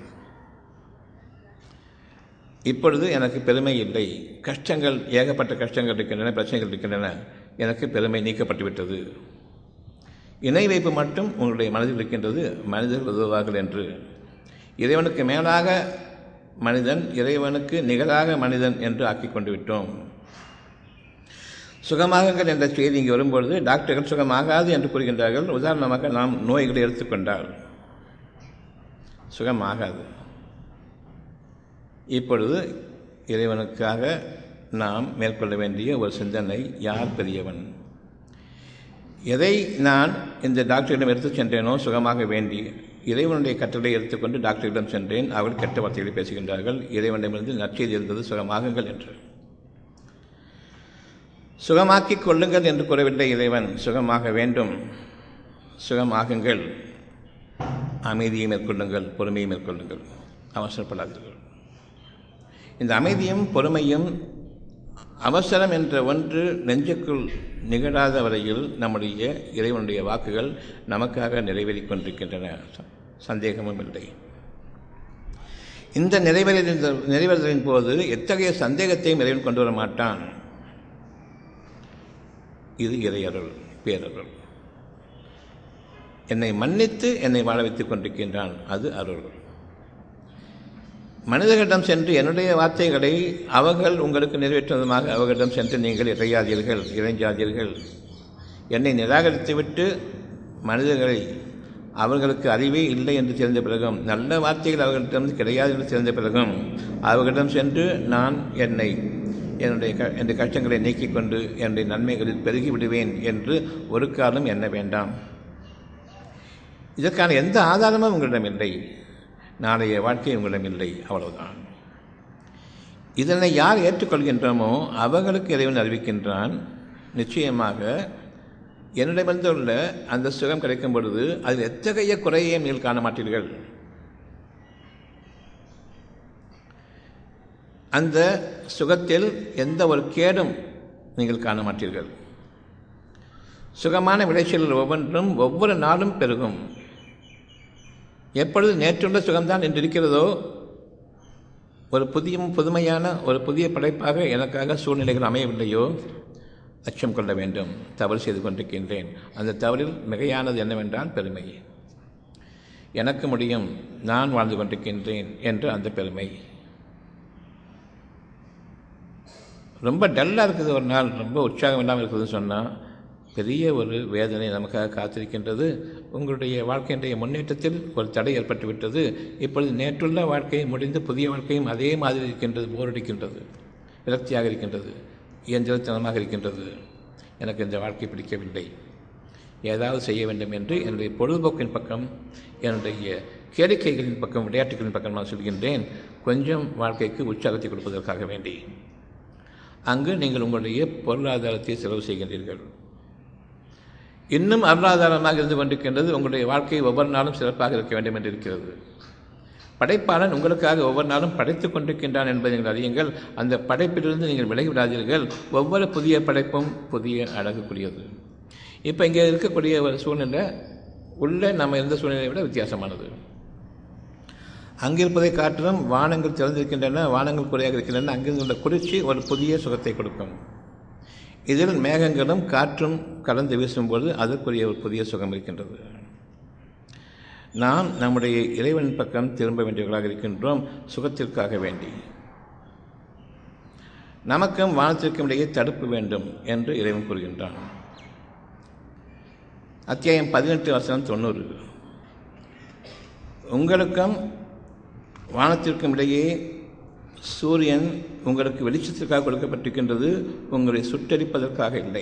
இப்பொழுது எனக்கு பெருமை இல்லை கஷ்டங்கள் ஏகப்பட்ட கஷ்டங்கள் இருக்கின்றன பிரச்சனைகள் இருக்கின்றன எனக்கு பெருமை நீக்கப்பட்டுவிட்டது இணை வைப்பு மட்டும் உங்களுடைய மனதில் இருக்கின்றது மனிதர்கள் உதவுவார்கள் என்று இறைவனுக்கு மேலாக மனிதன் இறைவனுக்கு நிகராக மனிதன் என்று ஆக்கி கொண்டு விட்டோம் சுகமாகுங்கள் என்ற செய்தி இங்கே வரும்பொழுது டாக்டர்கள் சுகமாகாது என்று கூறுகின்றார்கள் உதாரணமாக நாம் நோய்களை எடுத்துக்கொண்டால் சுகமாகாது இப்பொழுது இறைவனுக்காக நாம் மேற்கொள்ள வேண்டிய ஒரு சிந்தனை யார் பெரியவன் எதை நான் இந்த டாக்டரிடம் எடுத்துச் சென்றேனோ சுகமாக வேண்டி இறைவனுடைய கட்டளை எடுத்துக்கொண்டு டாக்டரிடம் சென்றேன் அவர்கள் கெட்ட வார்த்தைகளை பேசுகின்றார்கள் இறைவனிடமிருந்து நற்செய்தி இருந்தது சுகமாகுங்கள் என்று சுகமாக்கிக் கொள்ளுங்கள் என்று கூறவில்லை இறைவன் சுகமாக வேண்டும் சுகமாகுங்கள் அமைதியை மேற்கொள்ளுங்கள் பொறுமையை மேற்கொள்ளுங்கள் அவசரப்படாதீர்கள் இந்த அமைதியும் பொறுமையும் அவசரம் என்ற ஒன்று நெஞ்சுக்குள் நிகழாத வரையில் நம்முடைய இறைவனுடைய வாக்குகள் நமக்காக நிறைவேறிக் கொண்டிருக்கின்றன சந்தேகமும் இல்லை இந்த நிறைவேறின் நிறைவேறுதலின் போது எத்தகைய சந்தேகத்தையும் இறைவன் கொண்டு வர மாட்டான் இது இறையருள் பேரருள் என்னை மன்னித்து என்னை வாழ வைத்துக் கொண்டிருக்கின்றான் அது அருள் மனிதர்களிடம் சென்று என்னுடைய வார்த்தைகளை அவர்கள் உங்களுக்கு நிறைவேற்றுவதுமாக அவர்களிடம் சென்று நீங்கள் இறையாதீர்கள் இறைஞ்சாதீர்கள் என்னை நிராகரித்துவிட்டு மனிதர்களை அவர்களுக்கு அறிவே இல்லை என்று தெரிந்த பிறகும் நல்ல வார்த்தைகள் அவர்களிடம் கிடையாது என்று தெரிந்த பிறகும் அவர்களிடம் சென்று நான் என்னை என்னுடைய க என்னுடைய கஷ்டங்களை நீக்கிக் கொண்டு என்னுடைய நன்மைகளில் பெருகி விடுவேன் என்று ஒரு காலம் எண்ண வேண்டாம் இதற்கான எந்த ஆதாரமும் உங்களிடம் இல்லை நாளைய வாழ்க்கை உங்களிடம் இல்லை அவ்வளவுதான் இதனை யார் ஏற்றுக்கொள்கின்றோமோ அவர்களுக்கு இறைவன் அறிவிக்கின்றான் நிச்சயமாக என்னிடமிருந்து உள்ள அந்த சுகம் கிடைக்கும் பொழுது அதில் எத்தகைய குறையையும் நீங்கள் காண மாட்டீர்கள் அந்த சுகத்தில் எந்த ஒரு கேடும் நீங்கள் காண மாட்டீர்கள் சுகமான விளைச்சல்கள் ஒவ்வொன்றும் ஒவ்வொரு நாளும் பெருகும் எப்பொழுது நேற்றுள்ள சுகம்தான் என்று இருக்கிறதோ ஒரு புதிய புதுமையான ஒரு புதிய படைப்பாக எனக்காக சூழ்நிலைகள் அமையவில்லையோ அச்சம் கொள்ள வேண்டும் தவறு செய்து கொண்டிருக்கின்றேன் அந்த தவறில் மிகையானது என்னவென்றால் பெருமை எனக்கு முடியும் நான் வாழ்ந்து கொண்டிருக்கின்றேன் என்று அந்த பெருமை ரொம்ப டல்லாக இருக்குது ஒரு நாள் ரொம்ப உற்சாகம் இல்லாமல் இருக்குதுன்னு சொன்னால் பெரிய ஒரு வேதனை நமக்காக காத்திருக்கின்றது உங்களுடைய வாழ்க்கையினுடைய முன்னேற்றத்தில் ஒரு தடை ஏற்பட்டு விட்டது இப்பொழுது நேற்றுள்ள வாழ்க்கை முடிந்து புதிய வாழ்க்கையும் அதே மாதிரி இருக்கின்றது போரடிக்கின்றது விரக்தியாக இருக்கின்றது இயந்திரத்தனமாக இருக்கின்றது எனக்கு இந்த வாழ்க்கை பிடிக்கவில்லை ஏதாவது செய்ய வேண்டும் என்று என்னுடைய பொழுதுபோக்கின் பக்கம் என்னுடைய கேளிக்கைகளின் பக்கம் விளையாட்டுகளின் பக்கம் நான் சொல்கின்றேன் கொஞ்சம் வாழ்க்கைக்கு உற்சாகத்தை கொடுப்பதற்காக வேண்டி அங்கு நீங்கள் உங்களுடைய பொருளாதாரத்தை செலவு செய்கின்றீர்கள் இன்னும் அருளாதாரமாக இருந்து கொண்டிருக்கின்றது உங்களுடைய வாழ்க்கை ஒவ்வொரு நாளும் சிறப்பாக இருக்க வேண்டும் என்று இருக்கிறது படைப்பாளன் உங்களுக்காக ஒவ்வொரு நாளும் படைத்துக் கொண்டிருக்கின்றான் என்பதை நீங்கள் அறியுங்கள் அந்த படைப்பிலிருந்து நீங்கள் விலகி விடாதீர்கள் ஒவ்வொரு புதிய படைப்பும் புதிய அழகுக்குரியது இப்போ இங்கே இருக்கக்கூடிய ஒரு சூழ்நிலை உள்ள நம்ம இருந்த சூழ்நிலையை விட வித்தியாசமானது அங்கிருப்பதை காட்டிலும் வானங்கள் திறந்திருக்கின்றன வானங்கள் குறையாக இருக்கின்றன அங்கிருந்து உள்ள குளிர்ச்சி ஒரு புதிய சுகத்தை கொடுக்கும் இதில் மேகங்களும் காற்றும் கலந்து வீசும்போது அதற்குரிய ஒரு புதிய சுகம் இருக்கின்றது நாம் நம்முடைய இறைவன் பக்கம் திரும்ப வேண்டியவர்களாக இருக்கின்றோம் சுகத்திற்காக வேண்டி நமக்கும் வானத்திற்கும் இடையே தடுப்பு வேண்டும் என்று இறைவன் கூறுகின்றான் அத்தியாயம் பதினெட்டு வசனம் தொண்ணூறு உங்களுக்கும் வானத்திற்கும் இடையே சூரியன் உங்களுக்கு வெளிச்சத்திற்காக கொடுக்கப்பட்டிருக்கின்றது உங்களை சுட்டரிப்பதற்காக இல்லை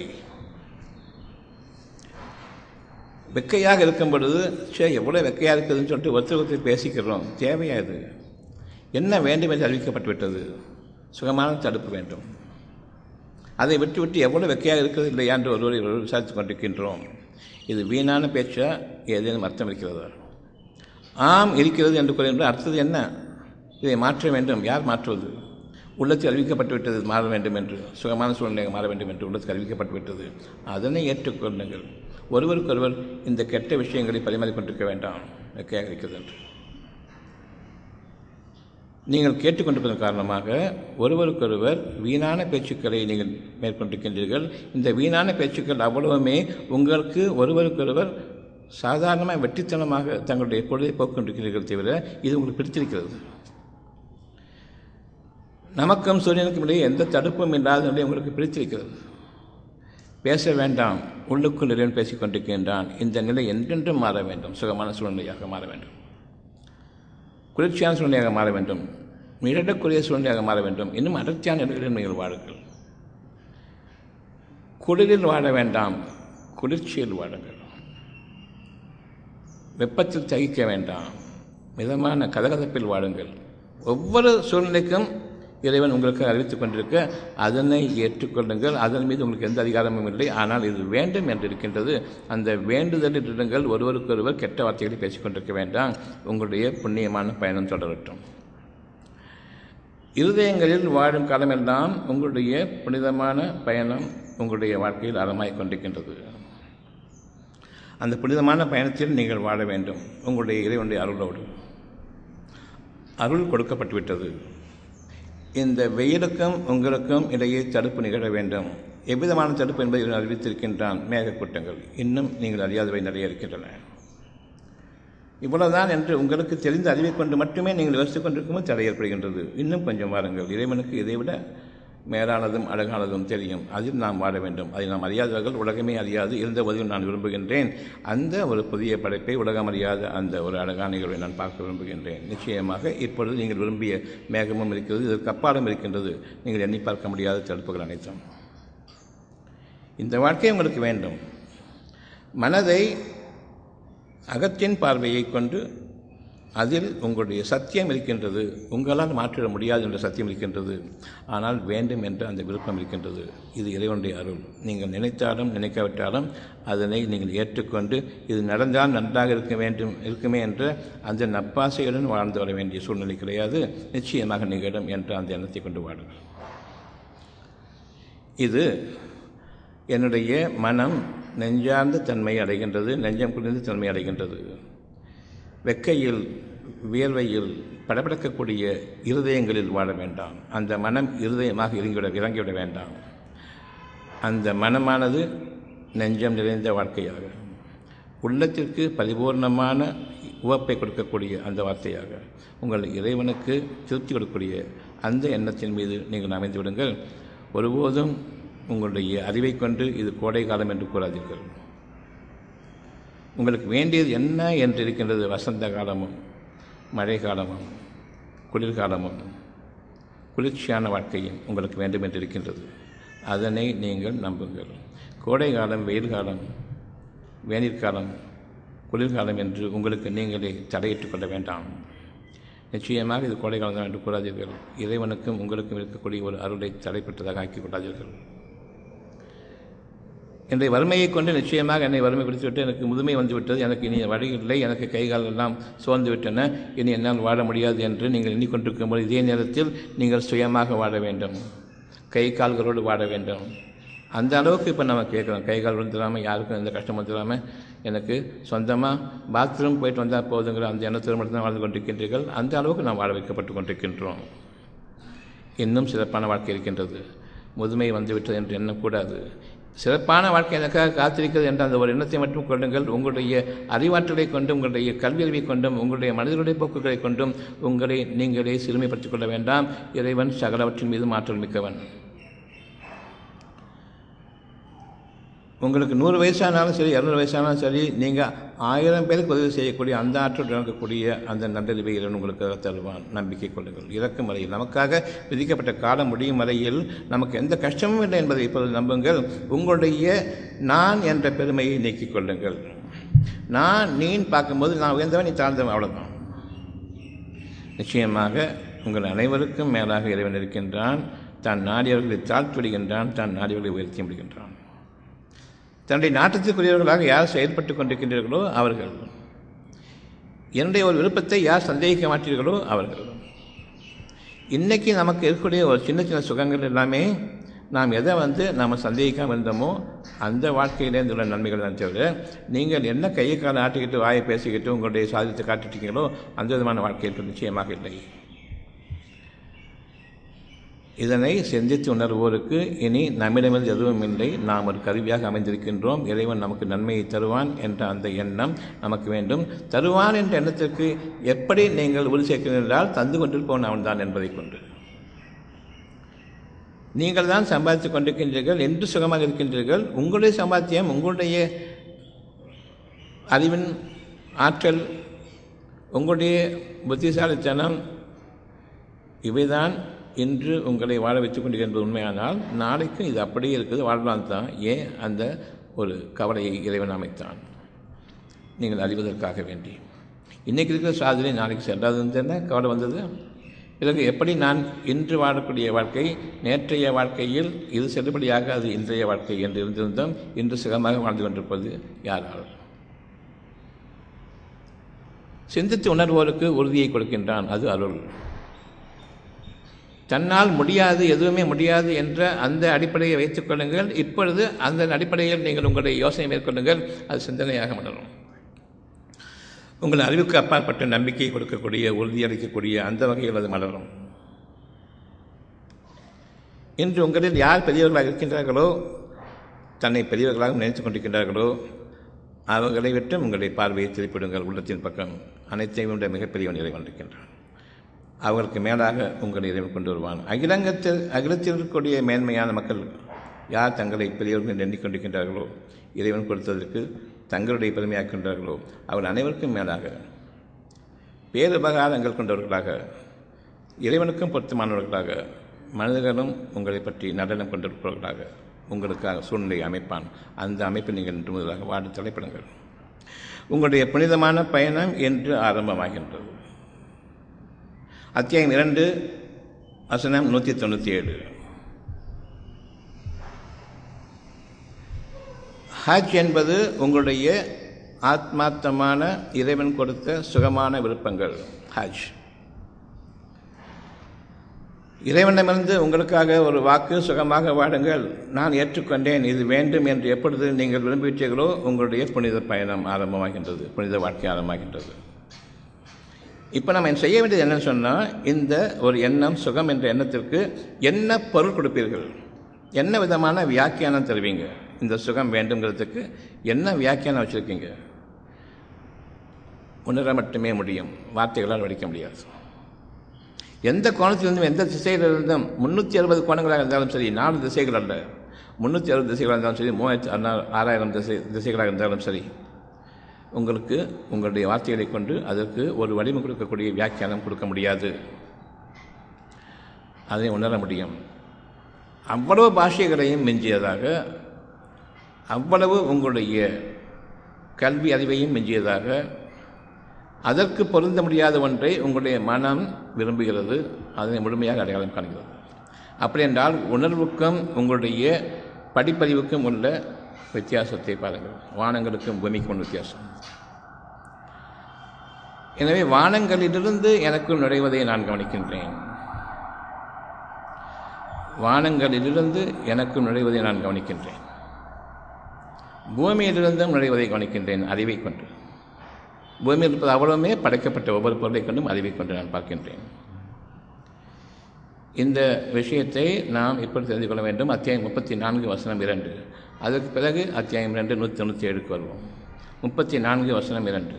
வெக்கையாக இருக்கும் பொழுது சே எவ்வளோ வெக்கையாக இருக்குதுன்னு சொல்லிட்டு ஒருத்தர் ஒருத்தர் பேசிக்கிறோம் தேவையா இது என்ன வேண்டும் என்று அறிவிக்கப்பட்டு விட்டது சுகமான தடுப்பு வேண்டும் அதை விட்டு விட்டு எவ்வளோ வெக்கையாக இருக்கிறது இல்லையா என்று ஒருவரை ஒருவர் விசாரித்து கொண்டிருக்கின்றோம் இது வீணான பேச்சா ஏதேனும் அர்த்தம் இருக்கிறதா ஆம் இருக்கிறது என்று கூறுகின்ற அர்த்தது என்ன இதை மாற்ற வேண்டும் யார் மாற்றுவது உள்ளத்தில் அறிவிக்கப்பட்டு விட்டது மாற வேண்டும் என்று சுகமான சூழ்நிலை மாற வேண்டும் என்று உள்ளத்தில் அறிவிக்கப்பட்டு விட்டது அதனை ஏற்றுக்கொள்ளுங்கள் ஒருவருக்கொருவர் இந்த கெட்ட விஷயங்களை பரிமாறிக்கொண்டிருக்க வேண்டாம் வெக்கையாக இருக்கிறது என்று நீங்கள் கேட்டுக்கொண்டிருப்பதன் காரணமாக ஒருவருக்கொருவர் வீணான பேச்சுக்களை நீங்கள் மேற்கொண்டிருக்கின்றீர்கள் இந்த வீணான பேச்சுக்கள் அவ்வளவுமே உங்களுக்கு ஒருவருக்கொருவர் சாதாரணமாக வெற்றித்தனமாக தங்களுடைய பொழுதை போக்கொண்டிருக்கிறீர்கள் தவிர இது உங்களுக்கு பிடித்திருக்கிறது நமக்கும் சூரியனுக்கும் இடையே எந்த தடுப்பும் இல்லாத நிலை உங்களுக்கு பிடித்திருக்கிறது பேச வேண்டாம் உள்ளுக்குள் இறைவன் பேசிக் கொண்டிருக்கின்றான் இந்த நிலை என்றென்றும் மாற வேண்டும் சுகமான சூழ்நிலையாக மாற வேண்டும் குளிர்ச்சியான சூழ்நிலையாக மாற வேண்டும் மிரட்டக்கூடிய சூழ்நிலையாக மாற வேண்டும் இன்னும் அடர்த்தியான நிலைகளில் நீங்கள் வாழுங்கள் குளிரில் வாழ வேண்டாம் குளிர்ச்சியில் வாழுங்கள் வெப்பத்தில் தகிக்க வேண்டாம் மிதமான கதகதப்பில் வாழுங்கள் ஒவ்வொரு சூழ்நிலைக்கும் இறைவன் உங்களுக்கு அறிவித்துக் கொண்டிருக்க அதனை ஏற்றுக்கொள்ளுங்கள் அதன் மீது உங்களுக்கு எந்த அதிகாரமும் இல்லை ஆனால் இது வேண்டும் என்று இருக்கின்றது அந்த வேண்டுதலில் இருங்கள் ஒருவருக்கொருவர் கெட்ட வார்த்தைகளை பேசிக்கொண்டிருக்க வேண்டாம் உங்களுடைய புண்ணியமான பயணம் தொடரட்டும் இருதயங்களில் வாழும் காலமெல்லாம் உங்களுடைய புனிதமான பயணம் உங்களுடைய வாழ்க்கையில் அறமாய் கொண்டிருக்கின்றது அந்த புனிதமான பயணத்தில் நீங்கள் வாழ வேண்டும் உங்களுடைய இறைவனுடைய அருளோடு அருள் கொடுக்கப்பட்டுவிட்டது இந்த வெயிலுக்கும் உங்களுக்கும் இடையே தடுப்பு நிகழ வேண்டும் எவ்விதமான தடுப்பு என்பதை இவன் அறிவித்திருக்கின்றான் மேகக்கூட்டங்கள் இன்னும் நீங்கள் அறியாதவை நிறைய இருக்கின்றன இவ்வளவுதான் என்று உங்களுக்கு தெரிந்த அறிவை கொண்டு மட்டுமே நீங்கள் யோசித்துக் கொண்டிருக்கும்போது தடை ஏற்படுகின்றது இன்னும் கொஞ்சம் வாருங்கள் இறைவனுக்கு இதைவிட மேலானதும் அழகானதும் தெரியும் அதில் நாம் வாழ வேண்டும் அதை நாம் அறியாதவர்கள் உலகமே அறியாது இருந்தபோதிலும் நான் விரும்புகின்றேன் அந்த ஒரு புதிய படைப்பை உலகம் அறியாத அந்த ஒரு அழகான நிகழ்வை நான் பார்க்க விரும்புகின்றேன் நிச்சயமாக இப்பொழுது நீங்கள் விரும்பிய மேகமும் இருக்கிறது இதற்கு அப்பாலும் இருக்கின்றது நீங்கள் எண்ணி பார்க்க முடியாத தடுப்புகள் அனைத்தும் இந்த வாழ்க்கை உங்களுக்கு வேண்டும் மனதை அகத்தின் பார்வையை கொண்டு அதில் உங்களுடைய சத்தியம் இருக்கின்றது உங்களால் மாற்றிட முடியாது என்ற சத்தியம் இருக்கின்றது ஆனால் வேண்டும் என்ற அந்த விருப்பம் இருக்கின்றது இது இறைவனுடைய அருள் நீங்கள் நினைத்தாலும் நினைக்காவிட்டாலும் அதனை நீங்கள் ஏற்றுக்கொண்டு இது நடந்தால் நன்றாக இருக்க வேண்டும் இருக்குமே என்ற அந்த நப்பாசையுடன் வாழ்ந்து வர வேண்டிய சூழ்நிலை கிடையாது நிச்சயமாக நிகழும் என்ற அந்த எண்ணத்தை கொண்டு வாடுங்கள் இது என்னுடைய மனம் நெஞ்சார்ந்த தன்மை அடைகின்றது நெஞ்சம் குளிர்ந்த தன்மை அடைகின்றது வெக்கையில் வியர்வையில் படபடக்கக்கூடிய இருதயங்களில் வாழ வேண்டாம் அந்த மனம் இருதயமாக இறங்கிவிட இறங்கிவிட வேண்டாம் அந்த மனமானது நெஞ்சம் நிறைந்த வாழ்க்கையாக உள்ளத்திற்கு பரிபூர்ணமான உவப்பை கொடுக்கக்கூடிய அந்த வார்த்தையாக உங்கள் இறைவனுக்கு திருப்தி கொடுக்கக்கூடிய அந்த எண்ணத்தின் மீது நீங்கள் அமைந்து விடுங்கள் ஒருபோதும் உங்களுடைய அறிவை கொண்டு இது கோடை காலம் என்று கூறாதீர்கள் உங்களுக்கு வேண்டியது என்ன என்று இருக்கின்றது வசந்த காலமும் மழை காலமும் குளிர்காலமும் குளிர்ச்சியான வாழ்க்கையும் உங்களுக்கு வேண்டும் என்று இருக்கின்றது அதனை நீங்கள் நம்புங்கள் கோடை காலம் வெயில் காலம் வேநீர்காலம் குளிர்காலம் என்று உங்களுக்கு நீங்களே தடையிட்டுக் கொள்ள வேண்டாம் நிச்சயமாக இது கோடை காலம் தான் என்று கூறாதீர்கள் இறைவனுக்கும் உங்களுக்கும் இருக்கக்கூடிய ஒரு அருளை தடைப்பட்டதாக ஆக்கிக் கொள்ளாதீர்கள் என்னுடைய வறுமையை கொண்டு நிச்சயமாக என்னை வறுமை பிடித்துவிட்டு எனக்கு முதுமை வந்துவிட்டது எனக்கு இனி வழி இல்லை எனக்கு கை கால் எல்லாம் சோர்ந்து விட்டன இனி என்னால் வாழ முடியாது என்று நீங்கள் எண்ணிக்கொண்டிருக்கும் போது இதே நேரத்தில் நீங்கள் சுயமாக வாழ வேண்டும் கை கால்களோடு வாழ வேண்டும் அந்த அளவுக்கு இப்போ நம்ம கேட்குறோம் கை கால் விழுந்துடாமல் யாருக்கும் எந்த கஷ்டம் வந்துடாமல் எனக்கு சொந்தமாக பாத்ரூம் போயிட்டு வந்தால் போதுங்கிற அந்த எண்ணத்தில் மட்டும்தான் வாழ்ந்து கொண்டிருக்கின்றீர்கள் அந்த அளவுக்கு நாம் வாழ வைக்கப்பட்டு கொண்டிருக்கின்றோம் இன்னும் சிறப்பான வாழ்க்கை இருக்கின்றது முதுமை வந்துவிட்டது என்று எண்ணக்கூடாது சிறப்பான வாழ்க்கை எனக்காக காத்திருக்கிறது என்ற அந்த ஒரு எண்ணத்தை மட்டும் கொள்ளுங்கள் உங்களுடைய அறிவாற்றலை கொண்டும் உங்களுடைய கல்வியறிவை கொண்டும் உங்களுடைய மனிதனுடைய போக்குகளை கொண்டும் உங்களை நீங்களே சிறுமைப்படுத்திக் கொள்ள வேண்டாம் இறைவன் சகலவற்றின் மீது மாற்றல் மிக்கவன் உங்களுக்கு நூறு வயசானாலும் சரி இரநூறு வயசானாலும் சரி நீங்கள் ஆயிரம் பேருக்கு உதவி செய்யக்கூடிய அந்த ஆற்றல் இருக்கக்கூடிய அந்த நல்லறிவை இறைவன் உங்களுக்கு தருவான் நம்பிக்கை கொள்ளுங்கள் இறக்கும் வரையில் நமக்காக விதிக்கப்பட்ட காலம் முடியும் வரையில் நமக்கு எந்த கஷ்டமும் இல்லை என்பதை இப்பொழுது நம்புங்கள் உங்களுடைய நான் என்ற பெருமையை நீக்கிக் கொள்ளுங்கள் நான் நீன் பார்க்கும்போது நான் உயர்ந்தவன் நீ தாழ்ந்தவன் அவ்வளோதான் நிச்சயமாக உங்கள் அனைவருக்கும் மேலாக இறைவன் இருக்கின்றான் தான் நாடியவர்களை தாழ்த்தி விடுகின்றான் தான் நாடியவர்களை உயர்த்தி விடுகின்றான் தன்னுடைய நாட்டத்திற்குரியவர்களாக யார் செயல்பட்டு கொண்டிருக்கின்றீர்களோ அவர்கள் என்னுடைய ஒரு விருப்பத்தை யார் சந்தேகிக்க மாட்டீர்களோ அவர்கள் இன்றைக்கி நமக்கு இருக்கக்கூடிய ஒரு சின்ன சின்ன சுகங்கள் எல்லாமே நாம் எதை வந்து நாம் சந்தேகிக்காமல் இருந்தோமோ அந்த வாழ்க்கையிலேருந்து உள்ள நன்மைகள் தான் தவிர நீங்கள் என்ன கையை காலை ஆட்டிக்கிட்டு வாயை பேசிக்கிட்டு உங்களுடைய சாதித்தை காட்டிட்டீங்களோ அந்த விதமான வாழ்க்கையில் நிச்சயமாக இல்லை இதனை சிந்தித்து உணர்வோருக்கு இனி நம்மிடமிருந்து எதுவும் இல்லை நாம் ஒரு கருவியாக அமைந்திருக்கின்றோம் இறைவன் நமக்கு நன்மையை தருவான் என்ற அந்த எண்ணம் நமக்கு வேண்டும் தருவான் என்ற எண்ணத்திற்கு எப்படி நீங்கள் உறுதி சேர்க்கிறீர்கள் என்றால் தந்து கொண்டிருப்பவன் அவன் தான் என்பதை கொண்டு நீங்கள் தான் சம்பாதித்துக் கொண்டிருக்கின்றீர்கள் என்று சுகமாக இருக்கின்றீர்கள் உங்களுடைய சம்பாத்தியம் உங்களுடைய அறிவின் ஆற்றல் உங்களுடைய புத்திசாலித்தனம் இவைதான் இன்று உங்களை வாழ வைத்துக் கொண்டிருக்கின்றது உண்மையானால் நாளைக்கும் இது அப்படியே இருக்குது வாழலாம் தான் ஏன் அந்த ஒரு கவலையை இறைவன் அமைத்தான் நீங்கள் அறிவதற்காக வேண்டி இன்றைக்கி இருக்கிற சாதனை நாளைக்கு செல்லாதுன்னு என்ன கவலை வந்தது பிறகு எப்படி நான் இன்று வாழக்கூடிய வாழ்க்கை நேற்றைய வாழ்க்கையில் இது செல்லுபடியாக அது இன்றைய வாழ்க்கை என்று இருந்திருந்தோம் இன்று சுகமாக வாழ்ந்து கொண்டிருப்பது யாரால் சிந்தித்து உணர்வோருக்கு உறுதியை கொடுக்கின்றான் அது அருள் தன்னால் முடியாது எதுவுமே முடியாது என்ற அந்த அடிப்படையை வைத்துக் கொள்ளுங்கள் இப்பொழுது அந்த அடிப்படையில் நீங்கள் உங்களுடைய யோசனை மேற்கொள்ளுங்கள் அது சிந்தனையாக மலரும் உங்கள் அறிவுக்கு அப்பாற்பட்ட நம்பிக்கை கொடுக்கக்கூடிய உறுதியளிக்கக்கூடிய அந்த வகையில் அது மலரும் இன்று உங்களில் யார் பெரியவர்களாக இருக்கின்றார்களோ தன்னை பெரியவர்களாக நினைத்துக் கொண்டிருக்கின்றார்களோ அவர்களை விட்டு உங்களுடைய பார்வையை திருப்பிடுங்கள் உள்ளத்தின் பக்கம் அனைத்தையும் விட மிகப்பெரியவன் இறைவன் இருக்கின்றான் அவர்களுக்கு மேலாக உங்களை இறைவன் கொண்டு வருவான் அகிலங்கத்தில் அகிலத்தில் இருக்கக்கூடிய மேன்மையான மக்கள் யார் தங்களை பெரியவர்கள் என்று எண்ணிக்கொண்டிருக்கின்றார்களோ இறைவன் கொடுத்ததற்கு தங்களுடைய பெருமையாக்கின்றார்களோ அவர்கள் அனைவருக்கும் மேலாக பேருபகாரங்கள் கொண்டவர்களாக இறைவனுக்கும் பொருத்தமானவர்களாக மனிதர்களும் உங்களை பற்றி நடனம் கொண்டிருப்பவர்களாக உங்களுக்காக சூழ்நிலை அமைப்பான் அந்த அமைப்பில் நீங்கள் நின்று முதலாக வாடி தலைப்படுங்கள் உங்களுடைய புனிதமான பயணம் என்று ஆரம்பமாகின்றது அத்தியாயம் இரண்டு வசனம் நூற்றி தொண்ணூற்றி ஏழு ஹஜ் என்பது உங்களுடைய ஆத்மார்த்தமான இறைவன் கொடுத்த சுகமான விருப்பங்கள் ஹஜ் இறைவனிடமிருந்து உங்களுக்காக ஒரு வாக்கு சுகமாக வாடுங்கள் நான் ஏற்றுக்கொண்டேன் இது வேண்டும் என்று எப்பொழுது நீங்கள் விரும்பிவிட்டீர்களோ உங்களுடைய புனித பயணம் ஆரம்பமாகின்றது புனித வாழ்க்கை ஆரம்பமாகின்றது இப்போ நம்ம செய்ய வேண்டியது என்னன்னு சொன்னால் இந்த ஒரு எண்ணம் சுகம் என்ற எண்ணத்திற்கு என்ன பொருள் கொடுப்பீர்கள் என்ன விதமான வியாக்கியானம் தருவீங்க இந்த சுகம் வேண்டுங்கிறதுக்கு என்ன வியாக்கியானம் வச்சுருக்கீங்க உணர மட்டுமே முடியும் வார்த்தைகளால் வடிக்க முடியாது எந்த கோணத்திலிருந்தும் எந்த திசையிலிருந்தும் முந்நூற்றி அறுபது கோணங்களாக இருந்தாலும் சரி நாலு திசைகள் அல்ல முந்நூற்றி அறுபது திசைகளாக இருந்தாலும் சரி மூவாயிரத்தி அறுநா ஆறாயிரம் திசை திசைகளாக இருந்தாலும் சரி உங்களுக்கு உங்களுடைய வார்த்தைகளை கொண்டு அதற்கு ஒரு வலிமை கொடுக்கக்கூடிய வியாக்கியானம் கொடுக்க முடியாது அதை உணர முடியும் அவ்வளவு பாஷைகளையும் மிஞ்சியதாக அவ்வளவு உங்களுடைய கல்வி அறிவையும் மிஞ்சியதாக அதற்கு பொருந்த முடியாத ஒன்றை உங்களுடைய மனம் விரும்புகிறது அதனை முழுமையாக அடையாளம் காண்கிறது அப்படி என்றால் உணர்வுக்கும் உங்களுடைய படிப்பறிவுக்கும் உள்ள வித்தியாசத்தை பாருங்கள் வானங்களுக்கும் பூமிக்கும் உள்ள வித்தியாசம் எனவே வானங்களிலிருந்து எனக்குள் நுழைவதை நான் கவனிக்கின்றேன் வானங்களிலிருந்து எனக்கு நுழைவதை நான் கவனிக்கின்றேன் பூமியிலிருந்தும் நுழைவதை கவனிக்கின்றேன் அறிவை கொண்டு பூமியில் இருப்பது அவ்வளவுமே படைக்கப்பட்ட ஒவ்வொரு பொருளை கொண்டும் அறிவை கொண்டு நான் பார்க்கின்றேன் இந்த விஷயத்தை நாம் இப்படி தெரிந்து கொள்ள வேண்டும் அத்தியாயம் முப்பத்தி நான்கு வசனம் இரண்டு அதற்கு பிறகு அத்தியாயம் இரண்டு நூற்றி தொண்ணூற்றி ஏழுக்கு வருவோம் முப்பத்தி நான்கு வசனம் இரண்டு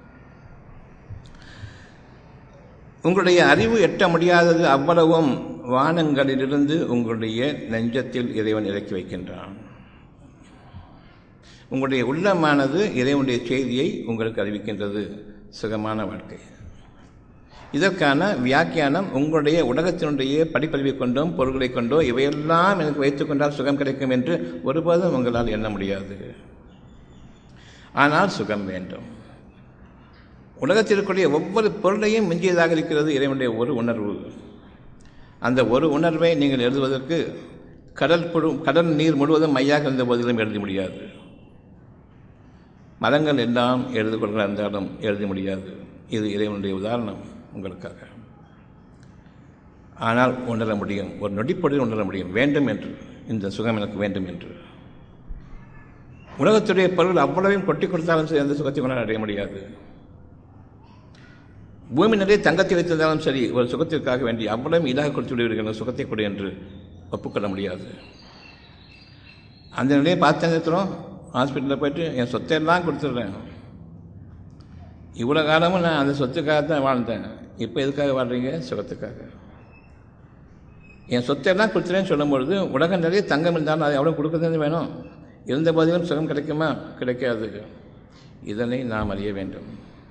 உங்களுடைய அறிவு எட்ட முடியாதது அவ்வளவும் வானங்களிலிருந்து உங்களுடைய நெஞ்சத்தில் இறைவன் இறக்கி வைக்கின்றான் உங்களுடைய உள்ளமானது இறைவனுடைய செய்தியை உங்களுக்கு அறிவிக்கின்றது சுகமான வாழ்க்கை இதற்கான வியாக்கியானம் உங்களுடைய உலகத்தினுடைய படிப்பறிவை கொண்டும் பொருள்களை கொண்டோ இவையெல்லாம் எனக்கு வைத்துக்கொண்டால் சுகம் கிடைக்கும் என்று ஒருபோதும் உங்களால் எண்ண முடியாது ஆனால் சுகம் வேண்டும் உலகத்தில் இருக்கக்கூடிய ஒவ்வொரு பொருளையும் மிஞ்சியதாக இருக்கிறது இறைவனுடைய ஒரு உணர்வு அந்த ஒரு உணர்வை நீங்கள் எழுதுவதற்கு கடல் புழு கடல் நீர் முழுவதும் மையாக இருந்த போதிலும் எழுத முடியாது மரங்கள் எல்லாம் எழுது கொள்கிற இருந்தாலும் எழுத முடியாது இது இறைவனுடைய உதாரணம் உங்களுக்காக ஆனால் உணர முடியும் ஒரு நொடிப்பொழுது உணர முடியும் வேண்டும் என்று இந்த சுகம் எனக்கு வேண்டும் என்று உலகத்துடைய பொருள் அவ்வளவையும் கொட்டி கொடுத்தாலும் சரி அந்த சுகத்தை கொண்டாட அடைய முடியாது பூமி நிறைய தங்கத்தை வைத்திருந்தாலும் சரி ஒரு சுகத்திற்காக வேண்டி அவ்வளவு இதாக கொடுத்து விடுவீர்கள் சுகத்தை கொடு என்று ஒப்புக்கொள்ள முடியாது அந்த நிலையை பார்த்து நிறுத்துறோம் ஹாஸ்பிட்டலில் போயிட்டு என் சொத்தையெல்லாம் கொடுத்துட்றேன் இவ்வளோ காலமும் நான் அந்த சொத்துக்காக தான் வாழ்ந்தேன் இப்போ எதுக்காக வாழ்றீங்க சுகத்துக்காக என் சொத்தையெல்லாம் கொடுத்துறேன்னு சொல்லும்பொழுது உலகம் நிறைய தங்கம் இருந்தாலும் அதை எவ்வளோ கொடுக்குறது வேணும் இருந்த போதிலும் சுகம் கிடைக்குமா கிடைக்காது இதனை நாம் அறிய வேண்டும்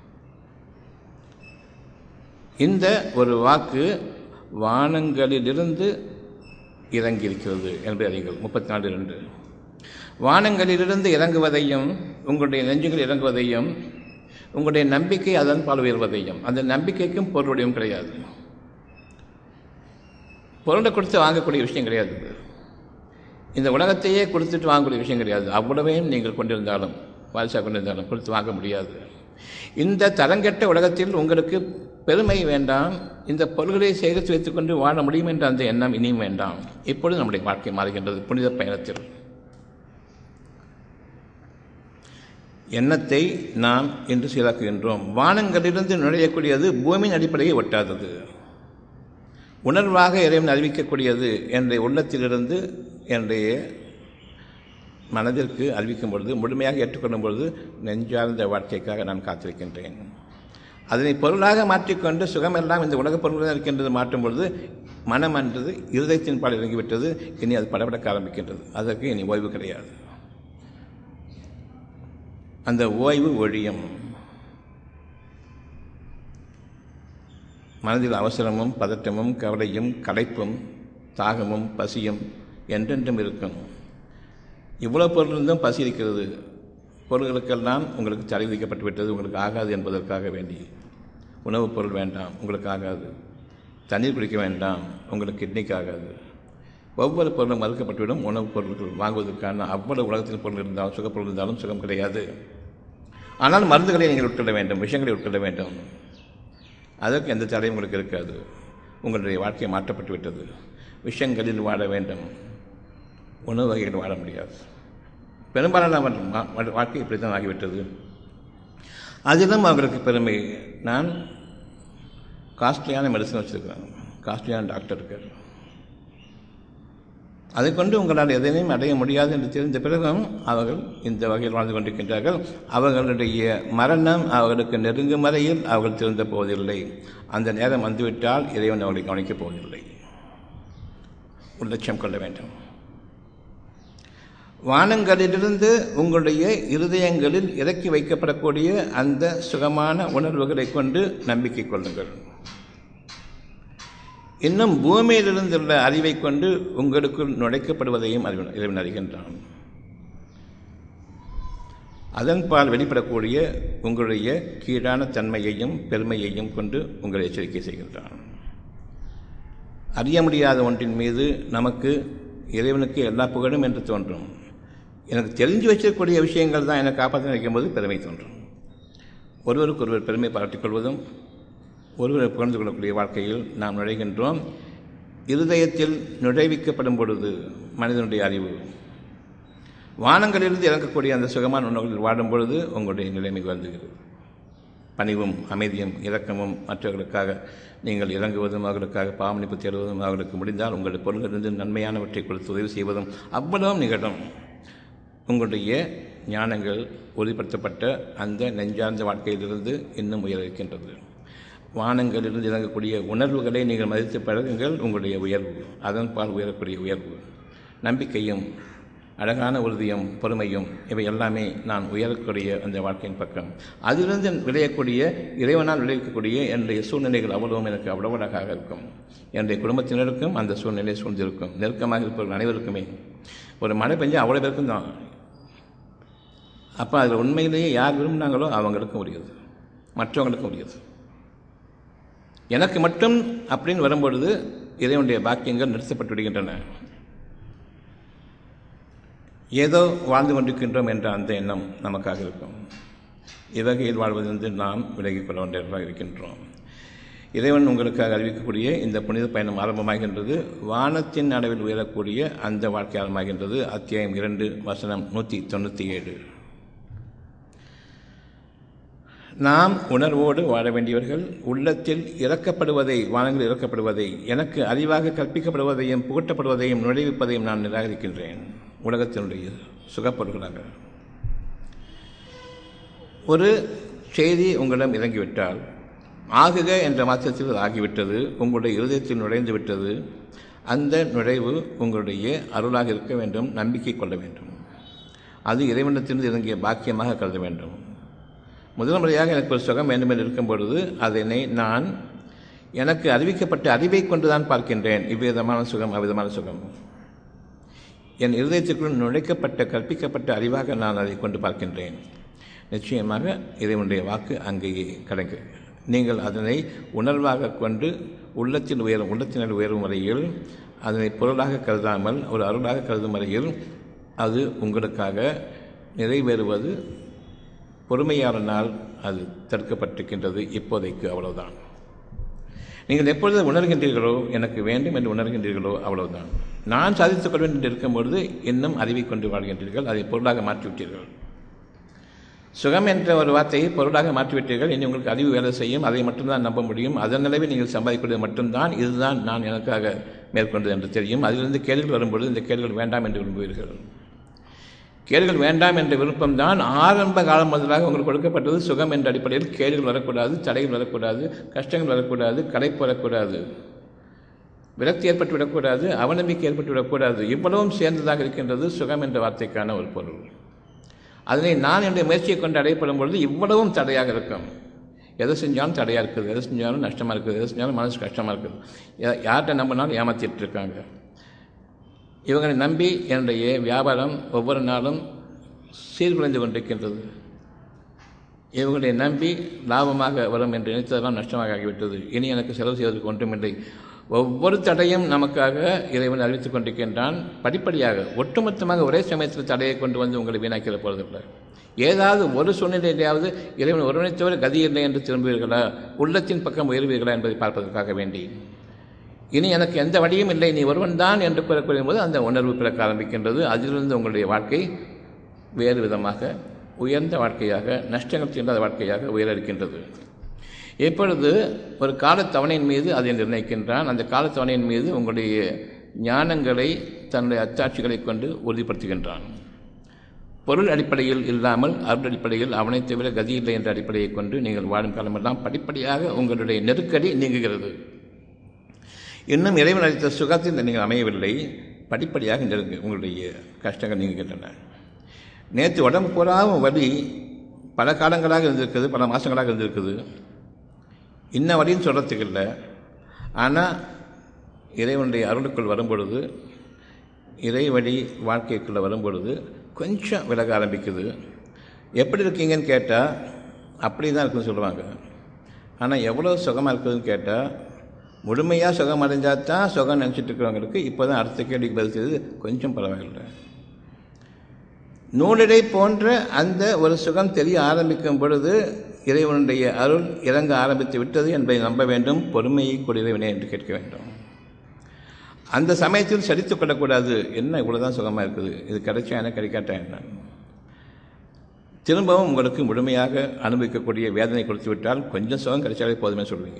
இந்த ஒரு வாக்கு வானங்களிலிருந்து இறங்கியிருக்கிறது என்பதை அறியுங்கள் முப்பத்தி நாலு ரெண்டு வானங்களிலிருந்து இறங்குவதையும் உங்களுடைய நெஞ்சுகள் இறங்குவதையும் உங்களுடைய நம்பிக்கை அதன் பால் உயர்வதையும் அந்த நம்பிக்கைக்கும் பொருளுடையும் கிடையாது பொருளை கொடுத்து வாங்கக்கூடிய விஷயம் கிடையாது இந்த உலகத்தையே கொடுத்துட்டு வாங்கக்கூடிய விஷயம் கிடையாது அவ்வளவையும் நீங்கள் கொண்டிருந்தாலும் வாரிசாக கொண்டிருந்தாலும் கொடுத்து வாங்க முடியாது இந்த தரங்கெட்ட உலகத்தில் உங்களுக்கு பெருமை வேண்டாம் இந்த பொருள்களை சேகரித்து வைத்துக்கொண்டு வாழ முடியும் என்ற அந்த எண்ணம் இனியும் வேண்டாம் இப்பொழுது நம்முடைய வாழ்க்கை மாறுகின்றது புனித பயணத்தில் எண்ணத்தை நாம் இன்று சீராக்குகின்றோம் வானங்களிலிருந்து நுழையக்கூடியது பூமியின் அடிப்படையை ஒட்டாதது உணர்வாக இறைவன் அறிவிக்கக்கூடியது என்னுடைய உள்ளத்திலிருந்து என்னுடைய மனதிற்கு அறிவிக்கும் பொழுது முழுமையாக ஏற்றுக்கொள்ளும் பொழுது நெஞ்சார்ந்த வாழ்க்கைக்காக நான் காத்திருக்கின்றேன் அதனை பொருளாக மாற்றிக்கொண்டு சுகமெல்லாம் இந்த உலகப் பொருள்கள் இருக்கின்றது மாற்றும் பொழுது மனம் என்றது இருதயத்தின் பால் இறங்கிவிட்டது இனி அது படபடக்க ஆரம்பிக்கின்றது அதற்கு இனி ஓய்வு கிடையாது அந்த ஓய்வு ஒழியும் மனதில் அவசரமும் பதட்டமும் கவலையும் களைப்பும் தாகமும் பசியும் என்றென்றும் இருக்கும் இவ்வளோ பொருள் இருந்தும் பசி இருக்கிறது பொருள்களுக்கெல்லாம் உங்களுக்கு தடை விதிக்கப்பட்டு விட்டது உங்களுக்கு ஆகாது என்பதற்காக வேண்டி உணவுப் பொருள் வேண்டாம் உங்களுக்கு ஆகாது தண்ணீர் குடிக்க வேண்டாம் உங்களுக்கு கிட்னிக்கு ஆகாது ஒவ்வொரு பொருளும் மறுக்கப்பட்டுவிடும் உணவுப் பொருட்கள் வாங்குவதற்கான அவ்வளவு உலகத்தில் பொருள் இருந்தாலும் சுகப்பொருள் இருந்தாலும் சுகம் கிடையாது ஆனால் மருந்துகளை நீங்கள் உட்கொள்ள வேண்டும் விஷயங்களை உட்கொள்ள வேண்டும் அதற்கு எந்த தடையும் உங்களுக்கு இருக்காது உங்களுடைய வாழ்க்கை மாற்றப்பட்டு விட்டது விஷயங்களில் வாழ வேண்டும் உணவு வகைகள் வாழ முடியாது பெரும்பாலான வாழ்க்கை இப்படி தான் ஆகிவிட்டது அதிலும் அவர்களுக்கு பெருமை நான் காஸ்ட்லியான மெடிசன் வச்சுருக்கிறேன் காஸ்ட்லியான டாக்டர் இருக்கார் அதை கொண்டு உங்களால் எதையும் அடைய முடியாது என்று தெரிந்த பிறகும் அவர்கள் இந்த வகையில் வாழ்ந்து கொண்டிருக்கின்றார்கள் அவர்களுடைய மரணம் அவர்களுக்கு நெருங்கும் வரையில் அவர்கள் திருந்த போவதில்லை அந்த நேரம் வந்துவிட்டால் இறைவன் அவர்களை கவனிக்கப் போவதில்லை உள்ளட்சம் கொள்ள வேண்டும் வானங்களிலிருந்து உங்களுடைய இருதயங்களில் இறக்கி வைக்கப்படக்கூடிய அந்த சுகமான உணர்வுகளை கொண்டு நம்பிக்கை கொள்ளுங்கள் இன்னும் பூமியிலிருந்துள்ள அறிவை கொண்டு உங்களுக்குள் நுழைக்கப்படுவதையும் அறிவன் இறைவன் அறிகின்றான் அதன்பால் வெளிப்படக்கூடிய உங்களுடைய கீழான தன்மையையும் பெருமையையும் கொண்டு உங்களை எச்சரிக்கை செய்கின்றான் அறிய முடியாத ஒன்றின் மீது நமக்கு இறைவனுக்கு எல்லா புகழும் என்று தோன்றும் எனக்கு தெரிஞ்சு வச்சிருக்கக்கூடிய விஷயங்கள் தான் என்னை காப்பாற்ற நினைக்கும்போது பெருமை தோன்றும் ஒருவருக்கு ஒருவர் பெருமை பாராட்டிக் கொள்வதும் ஒருவரை புகழ்ந்து கொள்ளக்கூடிய வாழ்க்கையில் நாம் நுழைகின்றோம் இருதயத்தில் நுழைவிக்கப்படும் பொழுது மனிதனுடைய அறிவு வானங்களிலிருந்து இறங்கக்கூடிய அந்த சுகமான உணவுகளில் வாடும் பொழுது உங்களுடைய நிலைமை வருந்துகிறது பணிவும் அமைதியும் இரக்கமும் மற்றவர்களுக்காக நீங்கள் இறங்குவதும் அவர்களுக்காக பாவனிப்பு தேடுவதும் அவர்களுக்கு முடிந்தால் உங்களுடைய பொருளிலிருந்து நன்மையானவற்றை கொடுத்து உதவி செய்வதும் அவ்வளவும் நிகழும் உங்களுடைய ஞானங்கள் உறுதிப்படுத்தப்பட்ட அந்த நெஞ்சார்ந்த வாழ்க்கையிலிருந்து இன்னும் உயர இருக்கின்றது வானங்களிலிருந்து இறங்கக்கூடிய உணர்வுகளை நீங்கள் மதித்து பழகுங்கள் உங்களுடைய உயர்வு அதன் பால் உயரக்கூடிய உயர்வு நம்பிக்கையும் அழகான உறுதியும் பொறுமையும் இவை எல்லாமே நான் உயரக்கூடிய அந்த வாழ்க்கையின் பக்கம் அதிலிருந்து விளையக்கூடிய இறைவனால் விளைவிக்கக்கூடிய என்னுடைய சூழ்நிலைகள் அவ்வளவும் எனக்கு அவ்வளவு அழகாக இருக்கும் என்னுடைய குடும்பத்தினருக்கும் அந்த சூழ்நிலை சூழ்ந்திருக்கும் நெருக்கமாக இருப்பவர்கள் அனைவருக்குமே ஒரு மழை பெஞ்சால் அவ்வளோ பேருக்கும் தான் அப்போ அதில் உண்மையிலேயே யார் விரும்பினாங்களோ அவங்களுக்கும் உரியது மற்றவங்களுக்கும் உரியது எனக்கு மட்டும் அப்படின்னு வரும்பொழுது இறைவனுடைய பாக்கியங்கள் நிறுத்தப்பட்டு விடுகின்றன ஏதோ வாழ்ந்து கொண்டிருக்கின்றோம் என்ற அந்த எண்ணம் நமக்காக இருக்கும் இவ்வகையில் வாழ்வதிலிருந்து நாம் விலகிக் கொள்ள வேண்டியவர்களாக இருக்கின்றோம் இறைவன் உங்களுக்காக அறிவிக்கக்கூடிய இந்த புனித பயணம் ஆரம்பமாகின்றது வானத்தின் அளவில் உயரக்கூடிய அந்த வாழ்க்கை ஆரம்பமாகின்றது அத்தியாயம் இரண்டு வசனம் நூற்றி தொண்ணூற்றி ஏழு நாம் உணர்வோடு வாழ வேண்டியவர்கள் உள்ளத்தில் இறக்கப்படுவதை வானங்கள் இறக்கப்படுவதை எனக்கு அறிவாக கற்பிக்கப்படுவதையும் புகட்டப்படுவதையும் நுழைவிப்பதையும் நான் நிராகரிக்கின்றேன் உலகத்தினுடைய சுகப்பொருள்களாக ஒரு செய்தி உங்களிடம் இறங்கிவிட்டால் ஆகுக என்ற மாற்றத்தில் அது ஆகிவிட்டது உங்களுடைய இருதயத்தில் நுழைந்து விட்டது அந்த நுழைவு உங்களுடைய அருளாக இருக்க வேண்டும் நம்பிக்கை கொள்ள வேண்டும் அது இறைவனத்திலிருந்து இறங்கிய பாக்கியமாக கருத வேண்டும் முதல் முறையாக எனக்கு ஒரு சுகம் வேண்டும் என்று இருக்கும் பொழுது அதனை நான் எனக்கு அறிவிக்கப்பட்ட அறிவை கொண்டு தான் பார்க்கின்றேன் இவ்விதமான சுகம் அவ்விதமான சுகம் என் இருதயத்திற்குள் நுழைக்கப்பட்ட கற்பிக்கப்பட்ட அறிவாக நான் அதை கொண்டு பார்க்கின்றேன் நிச்சயமாக இறைவனுடைய வாக்கு அங்கேயே கிடைக்கு நீங்கள் அதனை உணர்வாக கொண்டு உள்ளத்தில் உயரும் உள்ளத்தினர் உயரும் வரையில் அதனை பொருளாக கருதாமல் ஒரு அருளாக கருதும் வரையில் அது உங்களுக்காக நிறைவேறுவது பொறுமையான நாள் அது தடுக்கப்பட்டிருக்கின்றது இப்போதைக்கு அவ்வளவுதான் நீங்கள் எப்பொழுது உணர்கின்றீர்களோ எனக்கு வேண்டும் என்று உணர்கின்றீர்களோ அவ்வளவுதான் நான் சாதித்துக் கொள்வேன் என்று இருக்கும்பொழுது இன்னும் அறிவை கொண்டு வாழ்கின்றீர்கள் அதை பொருளாக மாற்றிவிட்டீர்கள் சுகம் என்ற ஒரு வார்த்தையை பொருளாக மாற்றிவிட்டீர்கள் இனி உங்களுக்கு அறிவு வேலை செய்யும் அதை மட்டும்தான் நம்ப முடியும் அதன் நிலவில் நீங்கள் சம்பாதிக்கிறது மட்டும்தான் இதுதான் நான் எனக்காக மேற்கொண்டது என்று தெரியும் அதிலிருந்து கேள்விகள் வரும்பொழுது இந்த கேள்விகள் வேண்டாம் என்று விரும்புவீர்கள் கேள்விகள் வேண்டாம் என்ற விருப்பம்தான் ஆரம்ப காலம் முதலாக உங்களுக்கு கொடுக்கப்பட்டது சுகம் என்ற அடிப்படையில் கேள்விகள் வரக்கூடாது தடைகள் வரக்கூடாது கஷ்டங்கள் வரக்கூடாது களைப்பு வரக்கூடாது விரக்தி ஏற்பட்டு விடக்கூடாது அவநம்பிக்கை ஏற்பட்டு விடக்கூடாது இவ்வளவும் சேர்ந்ததாக இருக்கின்றது சுகம் என்ற வார்த்தைக்கான ஒரு பொருள் அதனை நான் என்னுடைய முயற்சியை கொண்டு அடையப்படும் பொழுது இவ்வளவும் தடையாக இருக்கும் எதை செஞ்சாலும் தடையாக இருக்குது எதை செஞ்சாலும் நஷ்டமாக இருக்குது எதை செஞ்சாலும் மனசு கஷ்டமாக இருக்குது யார்கிட்ட நம்பினாலும் ஏமாற்றிட்டு இருக்காங்க இவங்களை நம்பி என்னுடைய வியாபாரம் ஒவ்வொரு நாளும் சீர்குலைந்து கொண்டிருக்கின்றது இவங்களை நம்பி லாபமாக வரும் என்று நினைத்ததெல்லாம் நஷ்டமாக ஆகிவிட்டது இனி எனக்கு செலவு செய்வதற்கு ஒன்றுமில்லை ஒவ்வொரு தடையும் நமக்காக இறைவன் அறிவித்துக் கொண்டிருக்கின்றான் படிப்படியாக ஒட்டுமொத்தமாக ஒரே சமயத்தில் தடையை கொண்டு வந்து உங்களை வீணாக்கிற போவதில்லை ஏதாவது ஒரு சூழ்நிலையிலாவது இறைவன் ஒருவனை தவிர கதி இல்லை என்று திரும்புவீர்களா உள்ளத்தின் பக்கம் உயர்வீர்களா என்பதை பார்ப்பதற்காக வேண்டி இனி எனக்கு எந்த வழியும் இல்லை நீ ஒருவன் தான் என்று கூறக்கூடிய போது அந்த உணர்வு பிறக்க ஆரம்பிக்கின்றது அதிலிருந்து உங்களுடைய வாழ்க்கை வேறு விதமாக உயர்ந்த வாழ்க்கையாக நஷ்டங்கள் தீண்டாத வாழ்க்கையாக உயர இருக்கின்றது எப்பொழுது ஒரு காலத்தவணையின் மீது அதை நிர்ணயிக்கின்றான் அந்த காலத்தவணையின் மீது உங்களுடைய ஞானங்களை தன்னுடைய அத்தாட்சிகளை கொண்டு உறுதிப்படுத்துகின்றான் பொருள் அடிப்படையில் இல்லாமல் அருள் அடிப்படையில் அவனை தவிர கதி இல்லை என்ற அடிப்படையை கொண்டு நீங்கள் வாழும் காலமெல்லாம் படிப்படியாக உங்களுடைய நெருக்கடி நீங்குகிறது இன்னும் இறைவன் அளித்த சுகத்தில் நீங்கள் அமையவில்லை படிப்படியாக நெருங்கு உங்களுடைய கஷ்டங்கள் நீங்குகின்றன நேற்று உடம்பு பூராவும் வலி பல காலங்களாக இருந்திருக்குது பல மாதங்களாக இருந்திருக்குது இன்ன வழியும் சொல்கிறதுக்கு இல்லை ஆனால் இறைவனுடைய அருளுக்குள் வரும்பொழுது இறைவழி வாழ்க்கைக்குள்ளே வரும்பொழுது கொஞ்சம் விலக ஆரம்பிக்குது எப்படி இருக்கீங்கன்னு கேட்டால் அப்படி தான் இருக்குன்னு சொல்லுவாங்க ஆனால் எவ்வளோ சுகமாக இருக்குதுன்னு கேட்டால் முழுமையாக சுகம் அடைஞ்சால் தான் சுகம் நினச்சிட்டு இருக்கிறவங்களுக்கு இப்போ தான் அடுத்த கேள்விக்கு பதில் செய்து கொஞ்சம் பரவாயில்லை நூலிடை போன்ற அந்த ஒரு சுகம் தெரிய ஆரம்பிக்கும் பொழுது இறைவனுடைய அருள் இறங்க ஆரம்பித்து விட்டது என்பதை நம்ப வேண்டும் பொறுமையை கொடிறவினே என்று கேட்க வேண்டும் அந்த சமயத்தில் சலித்துக் கொள்ளக்கூடாது என்ன இவ்வளோதான் சுகமாக இருக்குது இது கிடைச்சா என்ன கிடைக்காட்டா என்ன திரும்பவும் உங்களுக்கு முழுமையாக அனுபவிக்கக்கூடிய வேதனை கொடுத்து விட்டால் கொஞ்சம் சுகம் கிடைச்சாலே போதுமே சொல்வீங்க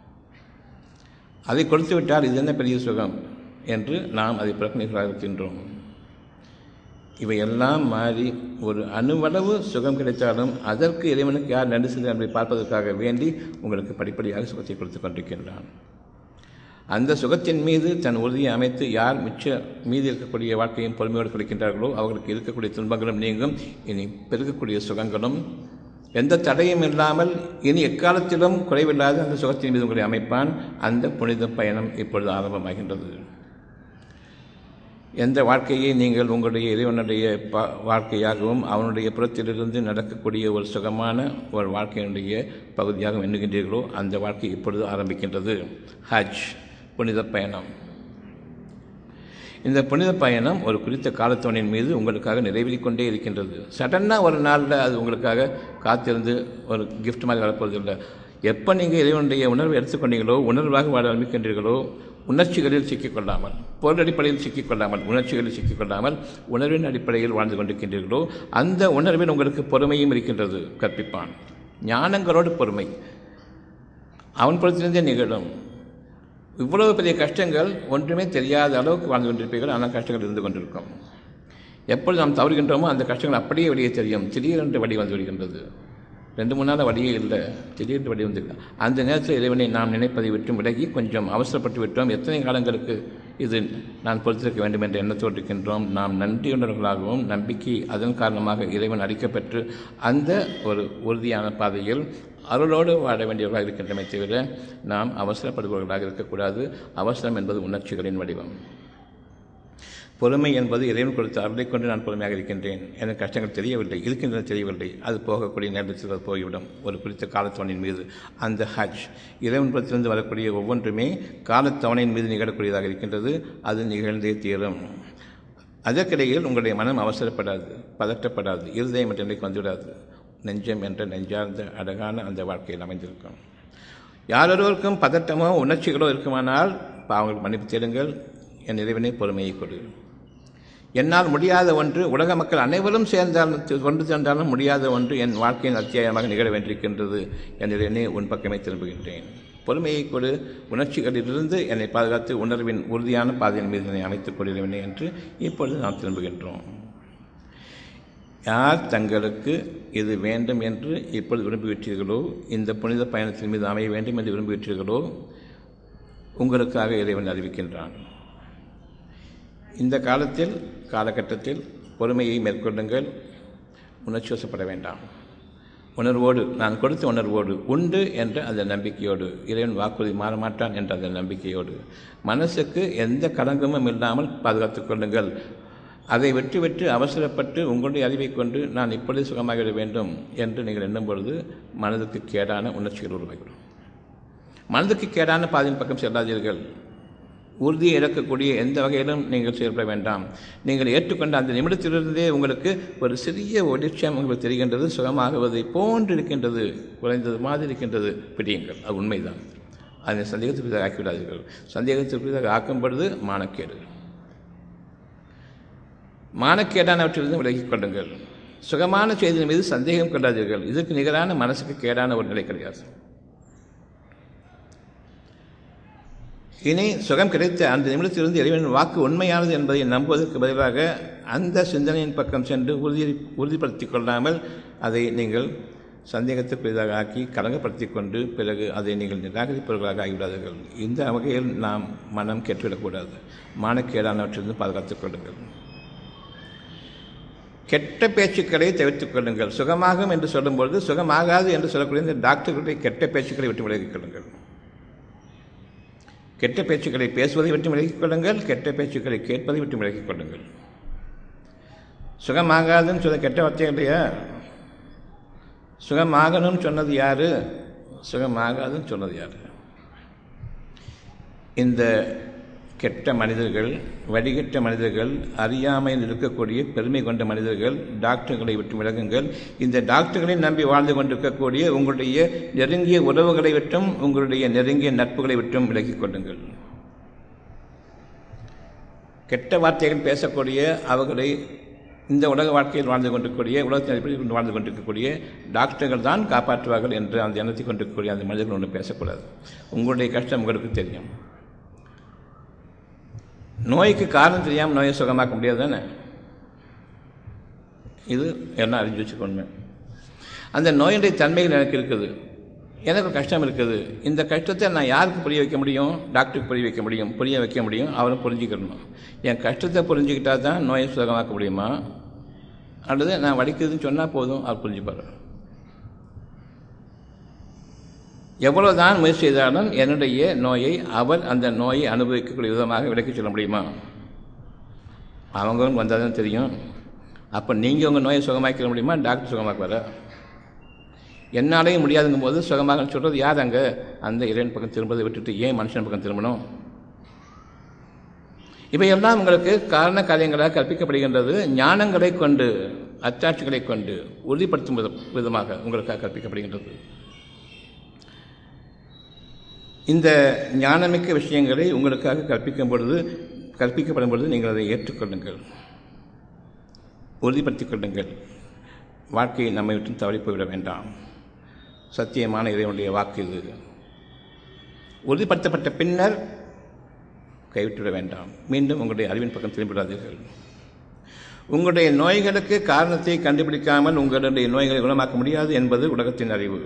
அதை கொடுத்து விட்டால் இது என்ன பெரிய சுகம் என்று நாம் அதை புறக்கணிகளாக இருக்கின்றோம் இவையெல்லாம் மாறி ஒரு அணுவளவு சுகம் கிடைத்தாலும் அதற்கு இறைவனுக்கு யார் நன்றி செய்தார் என்பதை பார்ப்பதற்காக வேண்டி உங்களுக்கு படிப்படியாக சுகத்தை கொடுத்து கொண்டிருக்கின்றான் அந்த சுகத்தின் மீது தன் உறுதியை அமைத்து யார் மிச்ச மீதி இருக்கக்கூடிய வாழ்க்கையும் பொறுமையோடு கொடுக்கின்றார்களோ அவர்களுக்கு இருக்கக்கூடிய துன்பங்களும் நீங்கும் இனி பெருகக்கூடிய சுகங்களும் எந்த தடையும் இல்லாமல் இனி எக்காலத்திலும் குறைவில்லாத அந்த சுகத்தின் மீது உங்களை அமைப்பான் அந்த புனித பயணம் இப்பொழுது ஆரம்பமாகின்றது எந்த வாழ்க்கையை நீங்கள் உங்களுடைய இறைவனுடைய பா வாழ்க்கையாகவும் அவனுடைய புறத்திலிருந்து நடக்கக்கூடிய ஒரு சுகமான ஒரு வாழ்க்கையினுடைய பகுதியாக எண்ணுகின்றீர்களோ அந்த வாழ்க்கை இப்பொழுது ஆரம்பிக்கின்றது ஹஜ் புனித பயணம் இந்த புனித பயணம் ஒரு குறித்த காலத்தோனின் மீது உங்களுக்காக நிறைவேறிக் கொண்டே இருக்கின்றது சடனாக ஒரு நாளில் அது உங்களுக்காக காத்திருந்து ஒரு கிஃப்ட் மாதிரி வரப்போவதில்லை எப்போ நீங்கள் இறைவனுடைய உணர்வை எடுத்துக்கொண்டீங்களோ உணர்வாக வாழ ஆரம்பிக்கின்றீர்களோ உணர்ச்சிகளில் சிக்கிக்கொள்ளாமல் பொருள் அடிப்படையில் சிக்கிக்கொள்ளாமல் உணர்ச்சிகளில் சிக்கிக்கொள்ளாமல் உணர்வின் அடிப்படையில் வாழ்ந்து கொண்டிருக்கின்றீர்களோ அந்த உணர்வில் உங்களுக்கு பொறுமையும் இருக்கின்றது கற்பிப்பான் ஞானங்களோடு பொறுமை அவன் புறத்திலிருந்தே நிகழும் இவ்வளவு பெரிய கஷ்டங்கள் ஒன்றுமே தெரியாத அளவுக்கு வாழ்ந்து கொண்டிருப்பீர்கள் ஆனால் கஷ்டங்கள் இருந்து கொண்டிருக்கும் எப்பொழுது நாம் தவறுகின்றோமோ அந்த கஷ்டங்கள் அப்படியே வெளியே தெரியும் திடீரென்று வழி வந்து விடுகின்றது ரெண்டு மூணு நாள் வழியே இல்லை திடீர்னு வழி வந்து அந்த நேரத்தில் இறைவனை நாம் நினைப்பதை விட்டும் விலகி கொஞ்சம் அவசரப்பட்டு விட்டோம் எத்தனை காலங்களுக்கு இது நான் பொறுத்திருக்க வேண்டும் என்ற எண்ணத்தோடு இருக்கின்றோம் நாம் நன்றியுள்ளவர்களாகவும் நம்பிக்கை அதன் காரணமாக இறைவன் அளிக்கப்பெற்று அந்த ஒரு உறுதியான பாதையில் அருளோடு வாழ வேண்டியவர்களாக இருக்கின்றமை தவிர நாம் அவசரப்படுபவர்களாக இருக்கக்கூடாது அவசரம் என்பது உணர்ச்சிகளின் வடிவம் பொறுமை என்பது இறைவன் கொடுத்த அருளை கொண்டு நான் பொறுமையாக இருக்கின்றேன் எனக்கு கஷ்டங்கள் தெரியவில்லை இருக்கின்றன தெரியவில்லை அது போகக்கூடிய நேரத்தில் அது போய்விடும் ஒரு குறித்த காலத்தவணின் மீது அந்த ஹஜ் இறைவன் புறத்திலிருந்து வரக்கூடிய ஒவ்வொன்றுமே காலத்தவணையின் மீது நிகழக்கூடியதாக இருக்கின்றது அது நிகழ்ந்தே தீரும் அதற்கிடையில் உங்களுடைய மனம் அவசரப்படாது பதற்றப்படாது இருதயம் என்ற நிலைக்கு வந்துவிடாது நெஞ்சம் என்ற நெஞ்சார்ந்த அழகான அந்த வாழ்க்கையில் அமைந்திருக்கும் யாரொருவருக்கும் பதட்டமோ உணர்ச்சிகளோ இருக்குமானால் பாவங்கள் மன்னிப்பு தேடுங்கள் என் இறைவனை பொறுமையை கொடு என்னால் முடியாத ஒன்று உலக மக்கள் அனைவரும் சேர்ந்தாலும் கொண்டு சென்றாலும் முடியாத ஒன்று என் வாழ்க்கையின் அத்தியாயமாக நிகழ வேண்டியிருக்கின்றது என் இறைவனை உன் பக்கமே திரும்புகின்றேன் பொறுமையை கொடு உணர்ச்சிகளிலிருந்து என்னை பாதுகாத்து உணர்வின் உறுதியான பாதையின் மீது என்னை அமைத்துக் கொள்கிறவனே என்று இப்பொழுது நாம் திரும்புகின்றோம் யார் தங்களுக்கு இது வேண்டும் என்று இப்பொழுது விரும்பிவிட்டீர்களோ இந்த புனித பயணத்தின் மீது அமைய வேண்டும் என்று விரும்பிவிட்டீர்களோ உங்களுக்காக இறைவன் அறிவிக்கின்றான் இந்த காலத்தில் காலகட்டத்தில் பொறுமையை மேற்கொள்ளுங்கள் உணர்ச்சிவசப்பட வேண்டாம் உணர்வோடு நான் கொடுத்த உணர்வோடு உண்டு என்ற அந்த நம்பிக்கையோடு இறைவன் வாக்குறுதி மாறமாட்டான் என்ற அந்த நம்பிக்கையோடு மனசுக்கு எந்த களங்கமும் இல்லாமல் பாதுகாத்துக் கொள்ளுங்கள் அதை வெற்றி வெற்றி அவசரப்பட்டு உங்களுடைய அறிவை கொண்டு நான் இப்பொழுது சுகமாகிவிட வேண்டும் என்று நீங்கள் எண்ணும் பொழுது மனதுக்கு கேடான உணர்ச்சிகள் உருவாகிவிடும் மனதுக்கு கேடான பாதையின் பக்கம் செல்லாதீர்கள் உறுதியை இழக்கக்கூடிய எந்த வகையிலும் நீங்கள் செயல்பட வேண்டாம் நீங்கள் ஏற்றுக்கொண்ட அந்த நிமிடத்திலிருந்தே உங்களுக்கு ஒரு சிறிய ஒளிச்சம் உங்களுக்கு தெரிகின்றது சுகமாகுவதை போன்று இருக்கின்றது குறைந்தது மாதிரி இருக்கின்றது பிடியுங்கள் அது உண்மைதான் அதை சந்தேகத்திற்குரியதாக ஆக்கிவிடாதீர்கள் சந்தேகத்திற்குரியதாக ஆக்கும் பொழுது மானக்கேடு மானக்கேடானவற்றிலிருந்து விலகிக் கொள்ளுங்கள் சுகமான செய்தியின் மீது சந்தேகம் கொள்ளாதீர்கள் இதற்கு நிகரான மனசுக்கு கேடான ஒரு நிலை கிடையாது இனி சுகம் கிடைத்த அந்த நிமிடத்திலிருந்து இறைவனின் வாக்கு உண்மையானது என்பதை நம்புவதற்கு பதிலாக அந்த சிந்தனையின் பக்கம் சென்று உறுதி உறுதிப்படுத்திக் கொள்ளாமல் அதை நீங்கள் சந்தேகத்துக்குரியதாக ஆக்கி கலங்கப்படுத்திக் கொண்டு பிறகு அதை நீங்கள் நிராகரிப்பவர்களாக ஆகிவிடாதீர்கள் இந்த வகையில் நாம் மனம் கெட்டுவிடக்கூடாது மானக்கேடானவற்றிலிருந்து பாதுகாத்துக் கொள்ளுங்கள் கெட்ட பேச்சுக்களை தவிர்த்துக் கொள்ளுங்கள் சுகமாகும் என்று சொல்லும்பொழுது சுகமாகாது என்று சொல்லக்கூடிய இந்த டாக்டர்களுடைய கெட்ட பேச்சுக்களை விட்டு விலகிக் கொள்ளுங்கள் கெட்ட பேச்சுக்களை பேசுவதை விட்டு விலகிக் கொள்ளுங்கள் கெட்ட பேச்சுக்களை கேட்பதை விட்டு விலகிக் கொள்ளுங்கள் சுகமாகாதுன்னு சொல்ல கெட்ட வார்த்தை இல்லையா சுகமாகணும்னு சொன்னது யாரு சுகமாகாதுன்னு சொன்னது யாரு இந்த கெட்ட மனிதர்கள் வடிகட்ட மனிதர்கள் அறியாமையில் இருக்கக்கூடிய பெருமை கொண்ட மனிதர்கள் டாக்டர்களை விட்டு விலகுங்கள் இந்த டாக்டர்களை நம்பி வாழ்ந்து கொண்டிருக்கக்கூடிய உங்களுடைய நெருங்கிய உறவுகளை விட்டும் உங்களுடைய நெருங்கிய நட்புகளை விட்டும் விலகிக் கொள்ளுங்கள் கெட்ட வார்த்தைகள் பேசக்கூடிய அவர்களை இந்த உலக வாழ்க்கையில் வாழ்ந்து கொண்டிருக்கக்கூடிய உலகத்தின் அடிப்படையில் கொண்டு வாழ்ந்து கொண்டிருக்கக்கூடிய டாக்டர்கள் தான் காப்பாற்றுவார்கள் என்று அந்த எண்ணத்தை கொண்டிருக்கக்கூடிய அந்த மனிதர்கள் ஒன்று பேசக்கூடாது உங்களுடைய கஷ்டம் உங்களுக்கு தெரியும் நோய்க்கு காரணம் தெரியாமல் நோயை சுகமாக்க முடியாது தானே இது என்ன அறிஞ்சு வச்சுக்கொண்டு அந்த நோயினுடைய தன்மைகள் எனக்கு இருக்குது எனக்கு கஷ்டம் இருக்குது இந்த கஷ்டத்தை நான் யாருக்கு புரிய வைக்க முடியும் டாக்டருக்கு புரிய வைக்க முடியும் புரிய வைக்க முடியும் அவரும் புரிஞ்சுக்கணும் என் கஷ்டத்தை புரிஞ்சுக்கிட்டா தான் நோயை சுகமாக்க முடியுமா அல்லது நான் வலிக்குதுன்னு சொன்னால் போதும் அவர் புரிஞ்சுப்பார் எவ்வளவுதான் முயற்சி செய்தாலும் என்னுடைய நோயை அவர் அந்த நோயை அனுபவிக்கக்கூடிய விதமாக விலக்கி சொல்ல முடியுமா அவங்க வந்தால் தான் தெரியும் அப்போ நீங்கள் உங்கள் நோயை சுகமாக்கிட முடியுமா டாக்டர் சுகமாக்குவார என்னாலேயும் முடியாதுங்கும் போது சுகமாக சொல்கிறது யார் அங்கே அந்த இறைவன் பக்கம் திரும்பதை விட்டுட்டு ஏன் மனுஷன் பக்கம் திரும்பணும் இவையெல்லாம் உங்களுக்கு காரண காரியங்களாக கற்பிக்கப்படுகின்றது ஞானங்களை கொண்டு அச்சாட்சிகளை கொண்டு உறுதிப்படுத்தும் விதமாக உங்களுக்காக கற்பிக்கப்படுகின்றது இந்த ஞானமிக்க விஷயங்களை உங்களுக்காக கற்பிக்கும் பொழுது கற்பிக்கப்படும் பொழுது நீங்கள் அதை ஏற்றுக்கொள்ளுங்கள் உறுதிப்படுத்திக் கொள்ளுங்கள் வாழ்க்கையை நம்மை விட்டு தவறி போய்விட வேண்டாம் சத்தியமான இறைவனுடைய வாக்கு இது உறுதிப்படுத்தப்பட்ட பின்னர் கைவிட்டுவிட வேண்டாம் மீண்டும் உங்களுடைய அறிவின் பக்கம் திரும்பிவிடாதீர்கள் உங்களுடைய நோய்களுக்கு காரணத்தை கண்டுபிடிக்காமல் உங்களுடைய நோய்களை குணமாக்க முடியாது என்பது உலகத்தின் அறிவு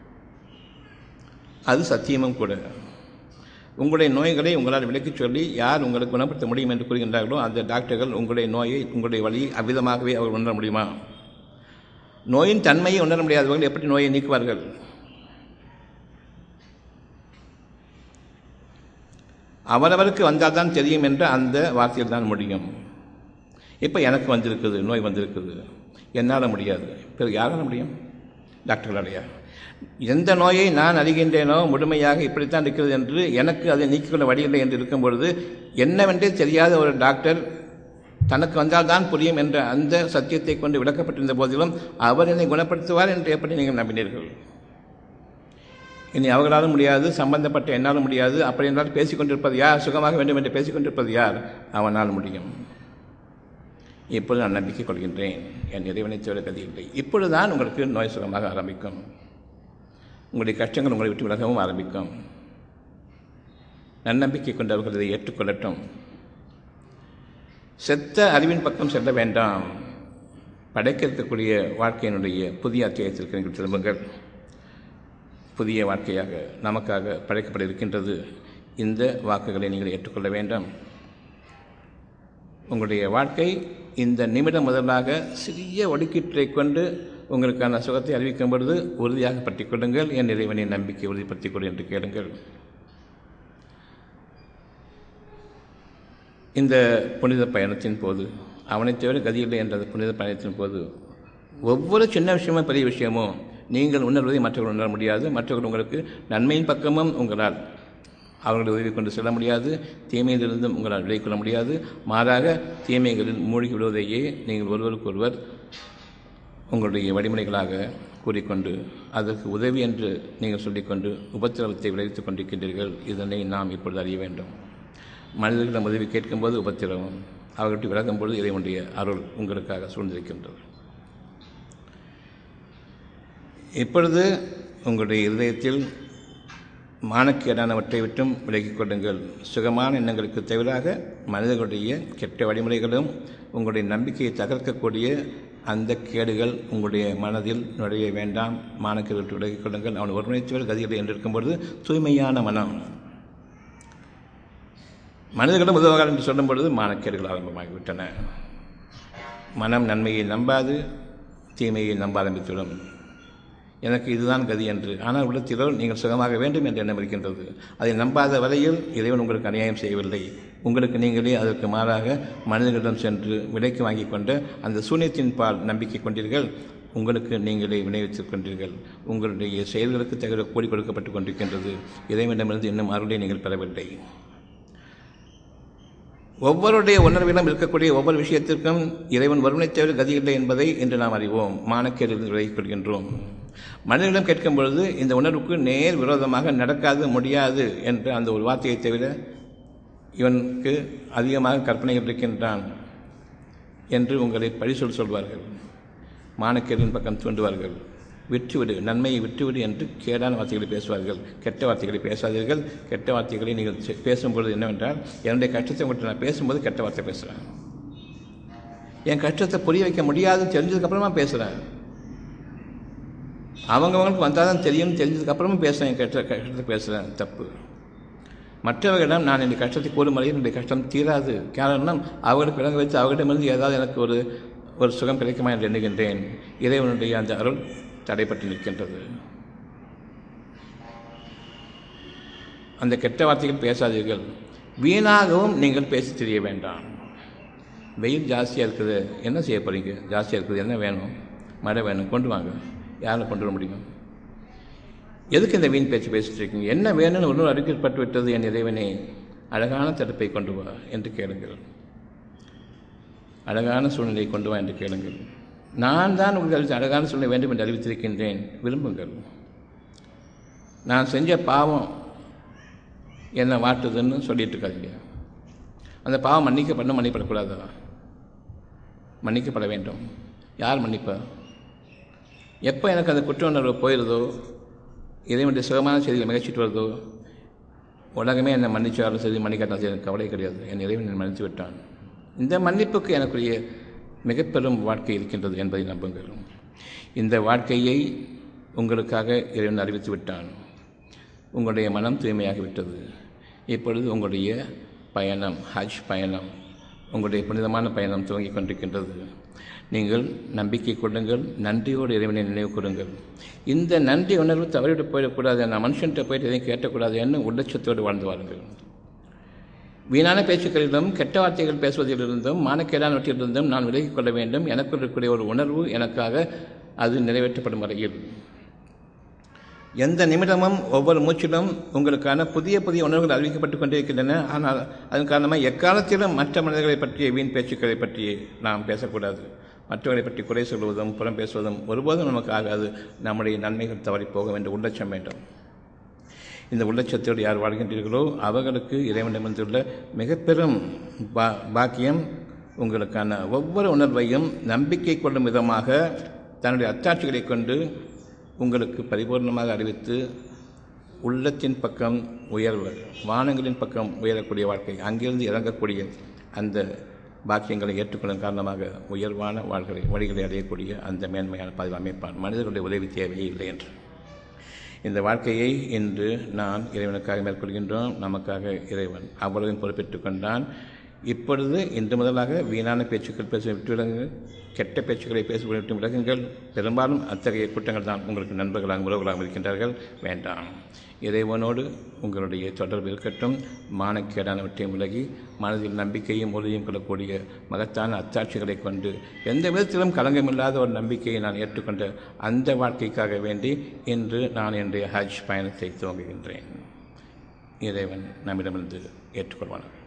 அது சத்தியமும் கூட உங்களுடைய நோய்களை உங்களால் விலக்கிச் சொல்லி யார் உங்களுக்கு குணப்படுத்த முடியும் என்று கூறுகின்றார்களோ அந்த டாக்டர்கள் உங்களுடைய நோயை உங்களுடைய வழியை அவ்விதமாகவே அவர்கள் உணர முடியுமா நோயின் தன்மையை உணர முடியாதவர்கள் எப்படி நோயை நீக்குவார்கள் அவரவருக்கு வந்தால் தான் தெரியும் என்ற அந்த வார்த்தையில் தான் முடியும் இப்போ எனக்கு வந்திருக்குது நோய் வந்திருக்குது என்னால் முடியாது பிறகு யாரால முடியும் டாக்டர்களாலையா எந்த நோயை நான் அறிகின்றேனோ முழுமையாக இப்படித்தான் இருக்கிறது என்று எனக்கு அதை நீக்கிக்கொள்ள வழியில்லை என்று இருக்கும் பொழுது என்னவென்றே தெரியாத ஒரு டாக்டர் தனக்கு வந்தால்தான் புரியும் என்ற அந்த சத்தியத்தை கொண்டு விளக்கப்பட்டிருந்த போதிலும் அவர் என்னை குணப்படுத்துவார் என்று எப்படி நீங்கள் நம்பினீர்கள் இனி அவர்களாலும் முடியாது சம்பந்தப்பட்ட என்னாலும் முடியாது அப்படி என்றால் பேசிக்கொண்டிருப்பது யார் சுகமாக வேண்டும் என்று பேசிக்கொண்டிருப்பது யார் அவனால் முடியும் இப்பொழுது நான் நம்பிக்கை கொள்கின்றேன் என் இறைவனை தவிர கதி இல்லை இப்பொழுதுதான் உங்களுக்கு நோய் சுகமாக ஆரம்பிக்கும் உங்களுடைய கஷ்டங்கள் உங்களை விட்டு விலகவும் ஆரம்பிக்கும் நன்னம்பிக்கை கொண்டவர்கள் இதை ஏற்றுக்கொள்ளட்டும் செத்த அறிவின் பக்கம் செல்ல வேண்டாம் படைக்க இருக்கக்கூடிய வாழ்க்கையினுடைய புதிய அத்தியாயத்திற்கு நீங்கள் திரும்புங்கள் புதிய வாழ்க்கையாக நமக்காக படைக்கப்பட இருக்கின்றது இந்த வாக்குகளை நீங்கள் ஏற்றுக்கொள்ள வேண்டாம் உங்களுடைய வாழ்க்கை இந்த நிமிடம் முதலாக சிறிய ஒடுக்கீற்றை கொண்டு உங்களுக்கான சுகத்தை அறிவிக்கும் பொழுது உறுதியாக பற்றிக் கொள்ளுங்கள் என் இறைவனின் நம்பிக்கை உறுதிப்படுத்திக் கொள் என்று கேளுங்கள் இந்த புனித பயணத்தின் போது அவனை தவிர கதியில்லை என்ற புனித பயணத்தின் போது ஒவ்வொரு சின்ன விஷயமும் பெரிய விஷயமோ நீங்கள் உணர்வதை மற்றவர்கள் உணர முடியாது மற்றவர்கள் உங்களுக்கு நன்மையின் பக்கமும் உங்களால் அவர்களை உதவி கொண்டு செல்ல முடியாது தீமையிலிருந்தும் உங்களால் விலை கொள்ள முடியாது மாறாக தீமைகளில் மூழ்கி விடுவதையே நீங்கள் ஒருவருக்கொருவர் உங்களுடைய வழிமுறைகளாக கூறிக்கொண்டு அதற்கு உதவி என்று நீங்கள் சொல்லிக்கொண்டு உபத்திரவத்தை விளைவித்துக் கொண்டிருக்கின்றீர்கள் இதனை நாம் இப்பொழுது அறிய வேண்டும் மனிதர்களிடம் உதவி கேட்கும்போது உபத்திரவம் அவர்கிட்ட விலகும்போது இறைவனுடைய அருள் உங்களுக்காக சூழ்ந்திருக்கின்றது இப்பொழுது உங்களுடைய இதயத்தில் மானக்கேடானவற்றை விட்டும் விலகிக் கொள்ளுங்கள் சுகமான எண்ணங்களுக்கு தவிராக மனிதர்களுடைய கெட்ட வழிமுறைகளும் உங்களுடைய நம்பிக்கையை தகர்க்கக்கூடிய அந்த கேடுகள் உங்களுடைய மனதில் நுழைய வேண்டாம் மானக்கேடு விட்டு விலகிக் கொள்ளுங்கள் அவன் ஒருங்கிணைச்சவர் கதிகளை என்று இருக்கும்பொழுது தூய்மையான மனம் மனிதர்களும் உதவுகிறார் என்று சொல்லும் பொழுது மானக்கேடுகள் ஆரம்பமாகிவிட்டன மனம் நன்மையை நம்பாது தீமையை நம்ப ஆரம்பித்துவிடும் எனக்கு இதுதான் கதி என்று ஆனால் உள்ளத்திலோ நீங்கள் சுகமாக வேண்டும் என்று எண்ணம் இருக்கின்றது அதை நம்பாத வரையில் இறைவன் உங்களுக்கு அநியாயம் செய்யவில்லை உங்களுக்கு நீங்களே அதற்கு மாறாக மனிதர்களிடம் சென்று விலைக்கு வாங்கி கொண்ட அந்த சூன்யத்தின் பால் நம்பிக்கை கொண்டீர்கள் உங்களுக்கு நீங்களே விளைவித்துக் கொண்டீர்கள் உங்களுடைய செயல்களுக்கு தகுந்த கூலி கொடுக்கப்பட்டு கொண்டிருக்கின்றது இறைவனிடமிருந்து இன்னும் அருளை நீங்கள் பெறவில்லை ஒவ்வொருடைய உணர்விலும் இருக்கக்கூடிய ஒவ்வொரு விஷயத்திற்கும் இறைவன் வருவனை தவிர கதியில்லை என்பதை இன்று நாம் அறிவோம் மானக்கேடிலிருந்து விலகிக் கொள்கின்றோம் மனிதனிடம் கேட்கும் பொழுது இந்த உணர்வுக்கு நேர் விரோதமாக நடக்காது முடியாது என்ற அந்த ஒரு வார்த்தையை தவிர இவனுக்கு அதிகமாக கற்பனைகள் இருக்கின்றான் என்று உங்களை பழிசொல் சொல்வார்கள் மானக்கேரின் பக்கம் தூண்டுவார்கள் விட்டுவிடு நன்மையை விட்டுவிடு என்று கேடான வார்த்தைகளை பேசுவார்கள் கெட்ட வார்த்தைகளை பேசாதீர்கள் கெட்ட வார்த்தைகளை நீங்கள் செ- பேசும்பொழுது என்னவென்றால் என்னுடைய கஷ்டத்தை உங்கள்கிட்ட நான் பேசும்போது கெட்ட வார்த்தை பேசுகிறேன் என் கஷ்டத்தை புரிய வைக்க முடியாதுன்னு தெரிஞ்சதுக்கப்புறமா பேசுகிறேன் அவங்கவங்களுக்கு வந்தால் தான் தெரியும்னு தெரிஞ்சதுக்கப்புறமும் பேசுகிறேன் என் கஷ்ட கஷ்டத்தை பேசுகிறேன் தப்பு மற்றவர்களிடம் நான் என்னுடைய கஷ்டத்தை கூறும் வரையில் என்னுடைய கஷ்டம் தீராது காரணம் அவர்களுக்கு விளங்க வைத்து அவர்களிடமிருந்து ஏதாவது எனக்கு ஒரு ஒரு சுகம் கிடைக்குமா என்று எண்ணுகின்றேன் இறைவனுடைய அந்த அருள் தடைப்பட்டு நிற்கின்றது அந்த கெட்ட வார்த்தைகள் பேசாதீர்கள் வீணாகவும் நீங்கள் பேசி தெரிய வேண்டாம் வெயில் ஜாஸ்தியாக இருக்குது என்ன செய்ய போகிறீங்க ஜாஸ்தியாக இருக்குது என்ன வேணும் மழை வேணும் கொண்டு வாங்க யாரை கொண்டு வர முடியும் எதுக்கு இந்த வீண் பேச்சு பேசிட்டு இருக்கீங்க என்ன வேணும்னு ஒன்றும் அறிக்கப்பட்டு விட்டது என் இறைவனே அழகான தடுப்பை கொண்டு வா என்று கேளுங்கள் அழகான சூழ்நிலையை கொண்டு வா என்று கேளுங்கள் நான் தான் உங்களுக்கு அழகான சூழ்நிலை வேண்டும் என்று அறிவித்திருக்கின்றேன் விரும்புங்கள் நான் செஞ்ச பாவம் என்னை வாட்டுதுன்னு சொல்லிட்டு இருக்காதீங்க அந்த பாவம் மன்னிக்கப்படணும் மன்னிப்படக்கூடாதா மன்னிக்கப்பட வேண்டும் யார் மன்னிப்பா எப்போ எனக்கு அந்த குற்ற உணர்வு போயிடுதோ இறைவனுடைய சுகமான செய்திகள் மிகச்சிட்டு வருதோ உலகமே என்னை மன்னிச்சாலும் சரி மன்னிக்காட்டாலும் சரி எனக்கு கவலை கிடையாது என் இறைவன் என்னை மன்னித்து விட்டான் இந்த மன்னிப்புக்கு எனக்குரிய மிக பெரும் வாழ்க்கை இருக்கின்றது என்பதை நம்புங்கள் இந்த வாழ்க்கையை உங்களுக்காக இறைவன் அறிவித்து விட்டான் உங்களுடைய மனம் தூய்மையாகிவிட்டது இப்பொழுது உங்களுடைய பயணம் ஹஜ் பயணம் உங்களுடைய புனிதமான பயணம் துவங்கிக் கொண்டிருக்கின்றது நீங்கள் நம்பிக்கை கொள்ளுங்கள் நன்றியோடு இறைவனை நினைவு கூறுங்கள் இந்த நன்றி உணர்வு தவறிவிட்டு போயிடக்கூடாது நான் மனுஷன்கிட்ட போயிட்டு எதையும் கேட்டக்கூடாது என்று உள்ளட்சத்தோடு வாழ்ந்து வாருங்கள் வீணான பேச்சுக்களிலும் கெட்ட வார்த்தைகள் பேசுவதிலிருந்தும் மானக்கேடானவற்றிலிருந்தும் நான் விலகிக் கொள்ள வேண்டும் எனக்கு இருக்கக்கூடிய ஒரு உணர்வு எனக்காக அது நிறைவேற்றப்படும் வரையில் எந்த நிமிடமும் ஒவ்வொரு மூச்சிலும் உங்களுக்கான புதிய புதிய உணர்வுகள் அறிவிக்கப்பட்டுக் கொண்டிருக்கின்றன ஆனால் அதன் காரணமாக எக்காலத்திலும் மற்ற மனிதர்களை பற்றிய வீண் பேச்சுக்களை பற்றி நாம் பேசக்கூடாது மற்றவர்களை பற்றி குறை சொல்வதும் புறம் பேசுவதும் ஒருபோதும் நமக்கு ஆகாது நம்முடைய நன்மைகள் தவறி போக வேண்டும் உள்ளட்சம் வேண்டும் இந்த உள்ளட்சத்தோடு யார் வாழ்கின்றீர்களோ அவர்களுக்கு இறைவனிடமிருந்துள்ள மிக பெரும் பா பாக்கியம் உங்களுக்கான ஒவ்வொரு உணர்வையும் நம்பிக்கை கொள்ளும் விதமாக தன்னுடைய அத்தாட்சிகளை கொண்டு உங்களுக்கு பரிபூர்ணமாக அறிவித்து உள்ளத்தின் பக்கம் உயர்வு வானங்களின் பக்கம் உயரக்கூடிய வாழ்க்கை அங்கிருந்து இறங்கக்கூடிய அந்த பாக்கியங்களை ஏற்றுக்கொள்ளும் காரணமாக உயர்வான வாழ்களை வழிகளை அடையக்கூடிய அந்த மேன்மையான பதிவு அமைப்பான் மனிதர்களுடைய உதவி தேவையே இல்லை என்று இந்த வாழ்க்கையை இன்று நான் இறைவனுக்காக மேற்கொள்கின்றோம் நமக்காக இறைவன் அவ்வளவையும் பொறுப்பேற்றுக் கொண்டான் இப்பொழுது இன்று முதலாக வீணான பேச்சுக்கள் பேச விட்டு விலகுங்கள் கெட்ட பேச்சுக்களை பேச விட்டு விலகுங்கள் பெரும்பாலும் அத்தகைய குற்றங்கள் தான் உங்களுக்கு நண்பர்களாக உறவுகளாக இருக்கின்றார்கள் வேண்டாம் இறைவனோடு உங்களுடைய தொடர்பு இருக்கட்டும் மானக்கேடானவற்றை விலகி மனதில் நம்பிக்கையும் உறுதியும் கொள்ளக்கூடிய மகத்தான அத்தாட்சிகளை கொண்டு எந்த விதத்திலும் களங்கமில்லாத ஒரு நம்பிக்கையை நான் ஏற்றுக்கொண்ட அந்த வாழ்க்கைக்காக வேண்டி இன்று நான் என்னுடைய ஹஜ் பயணத்தை துவங்குகின்றேன் இறைவன் நம்மிடமிருந்து ஏற்றுக்கொள்வானார்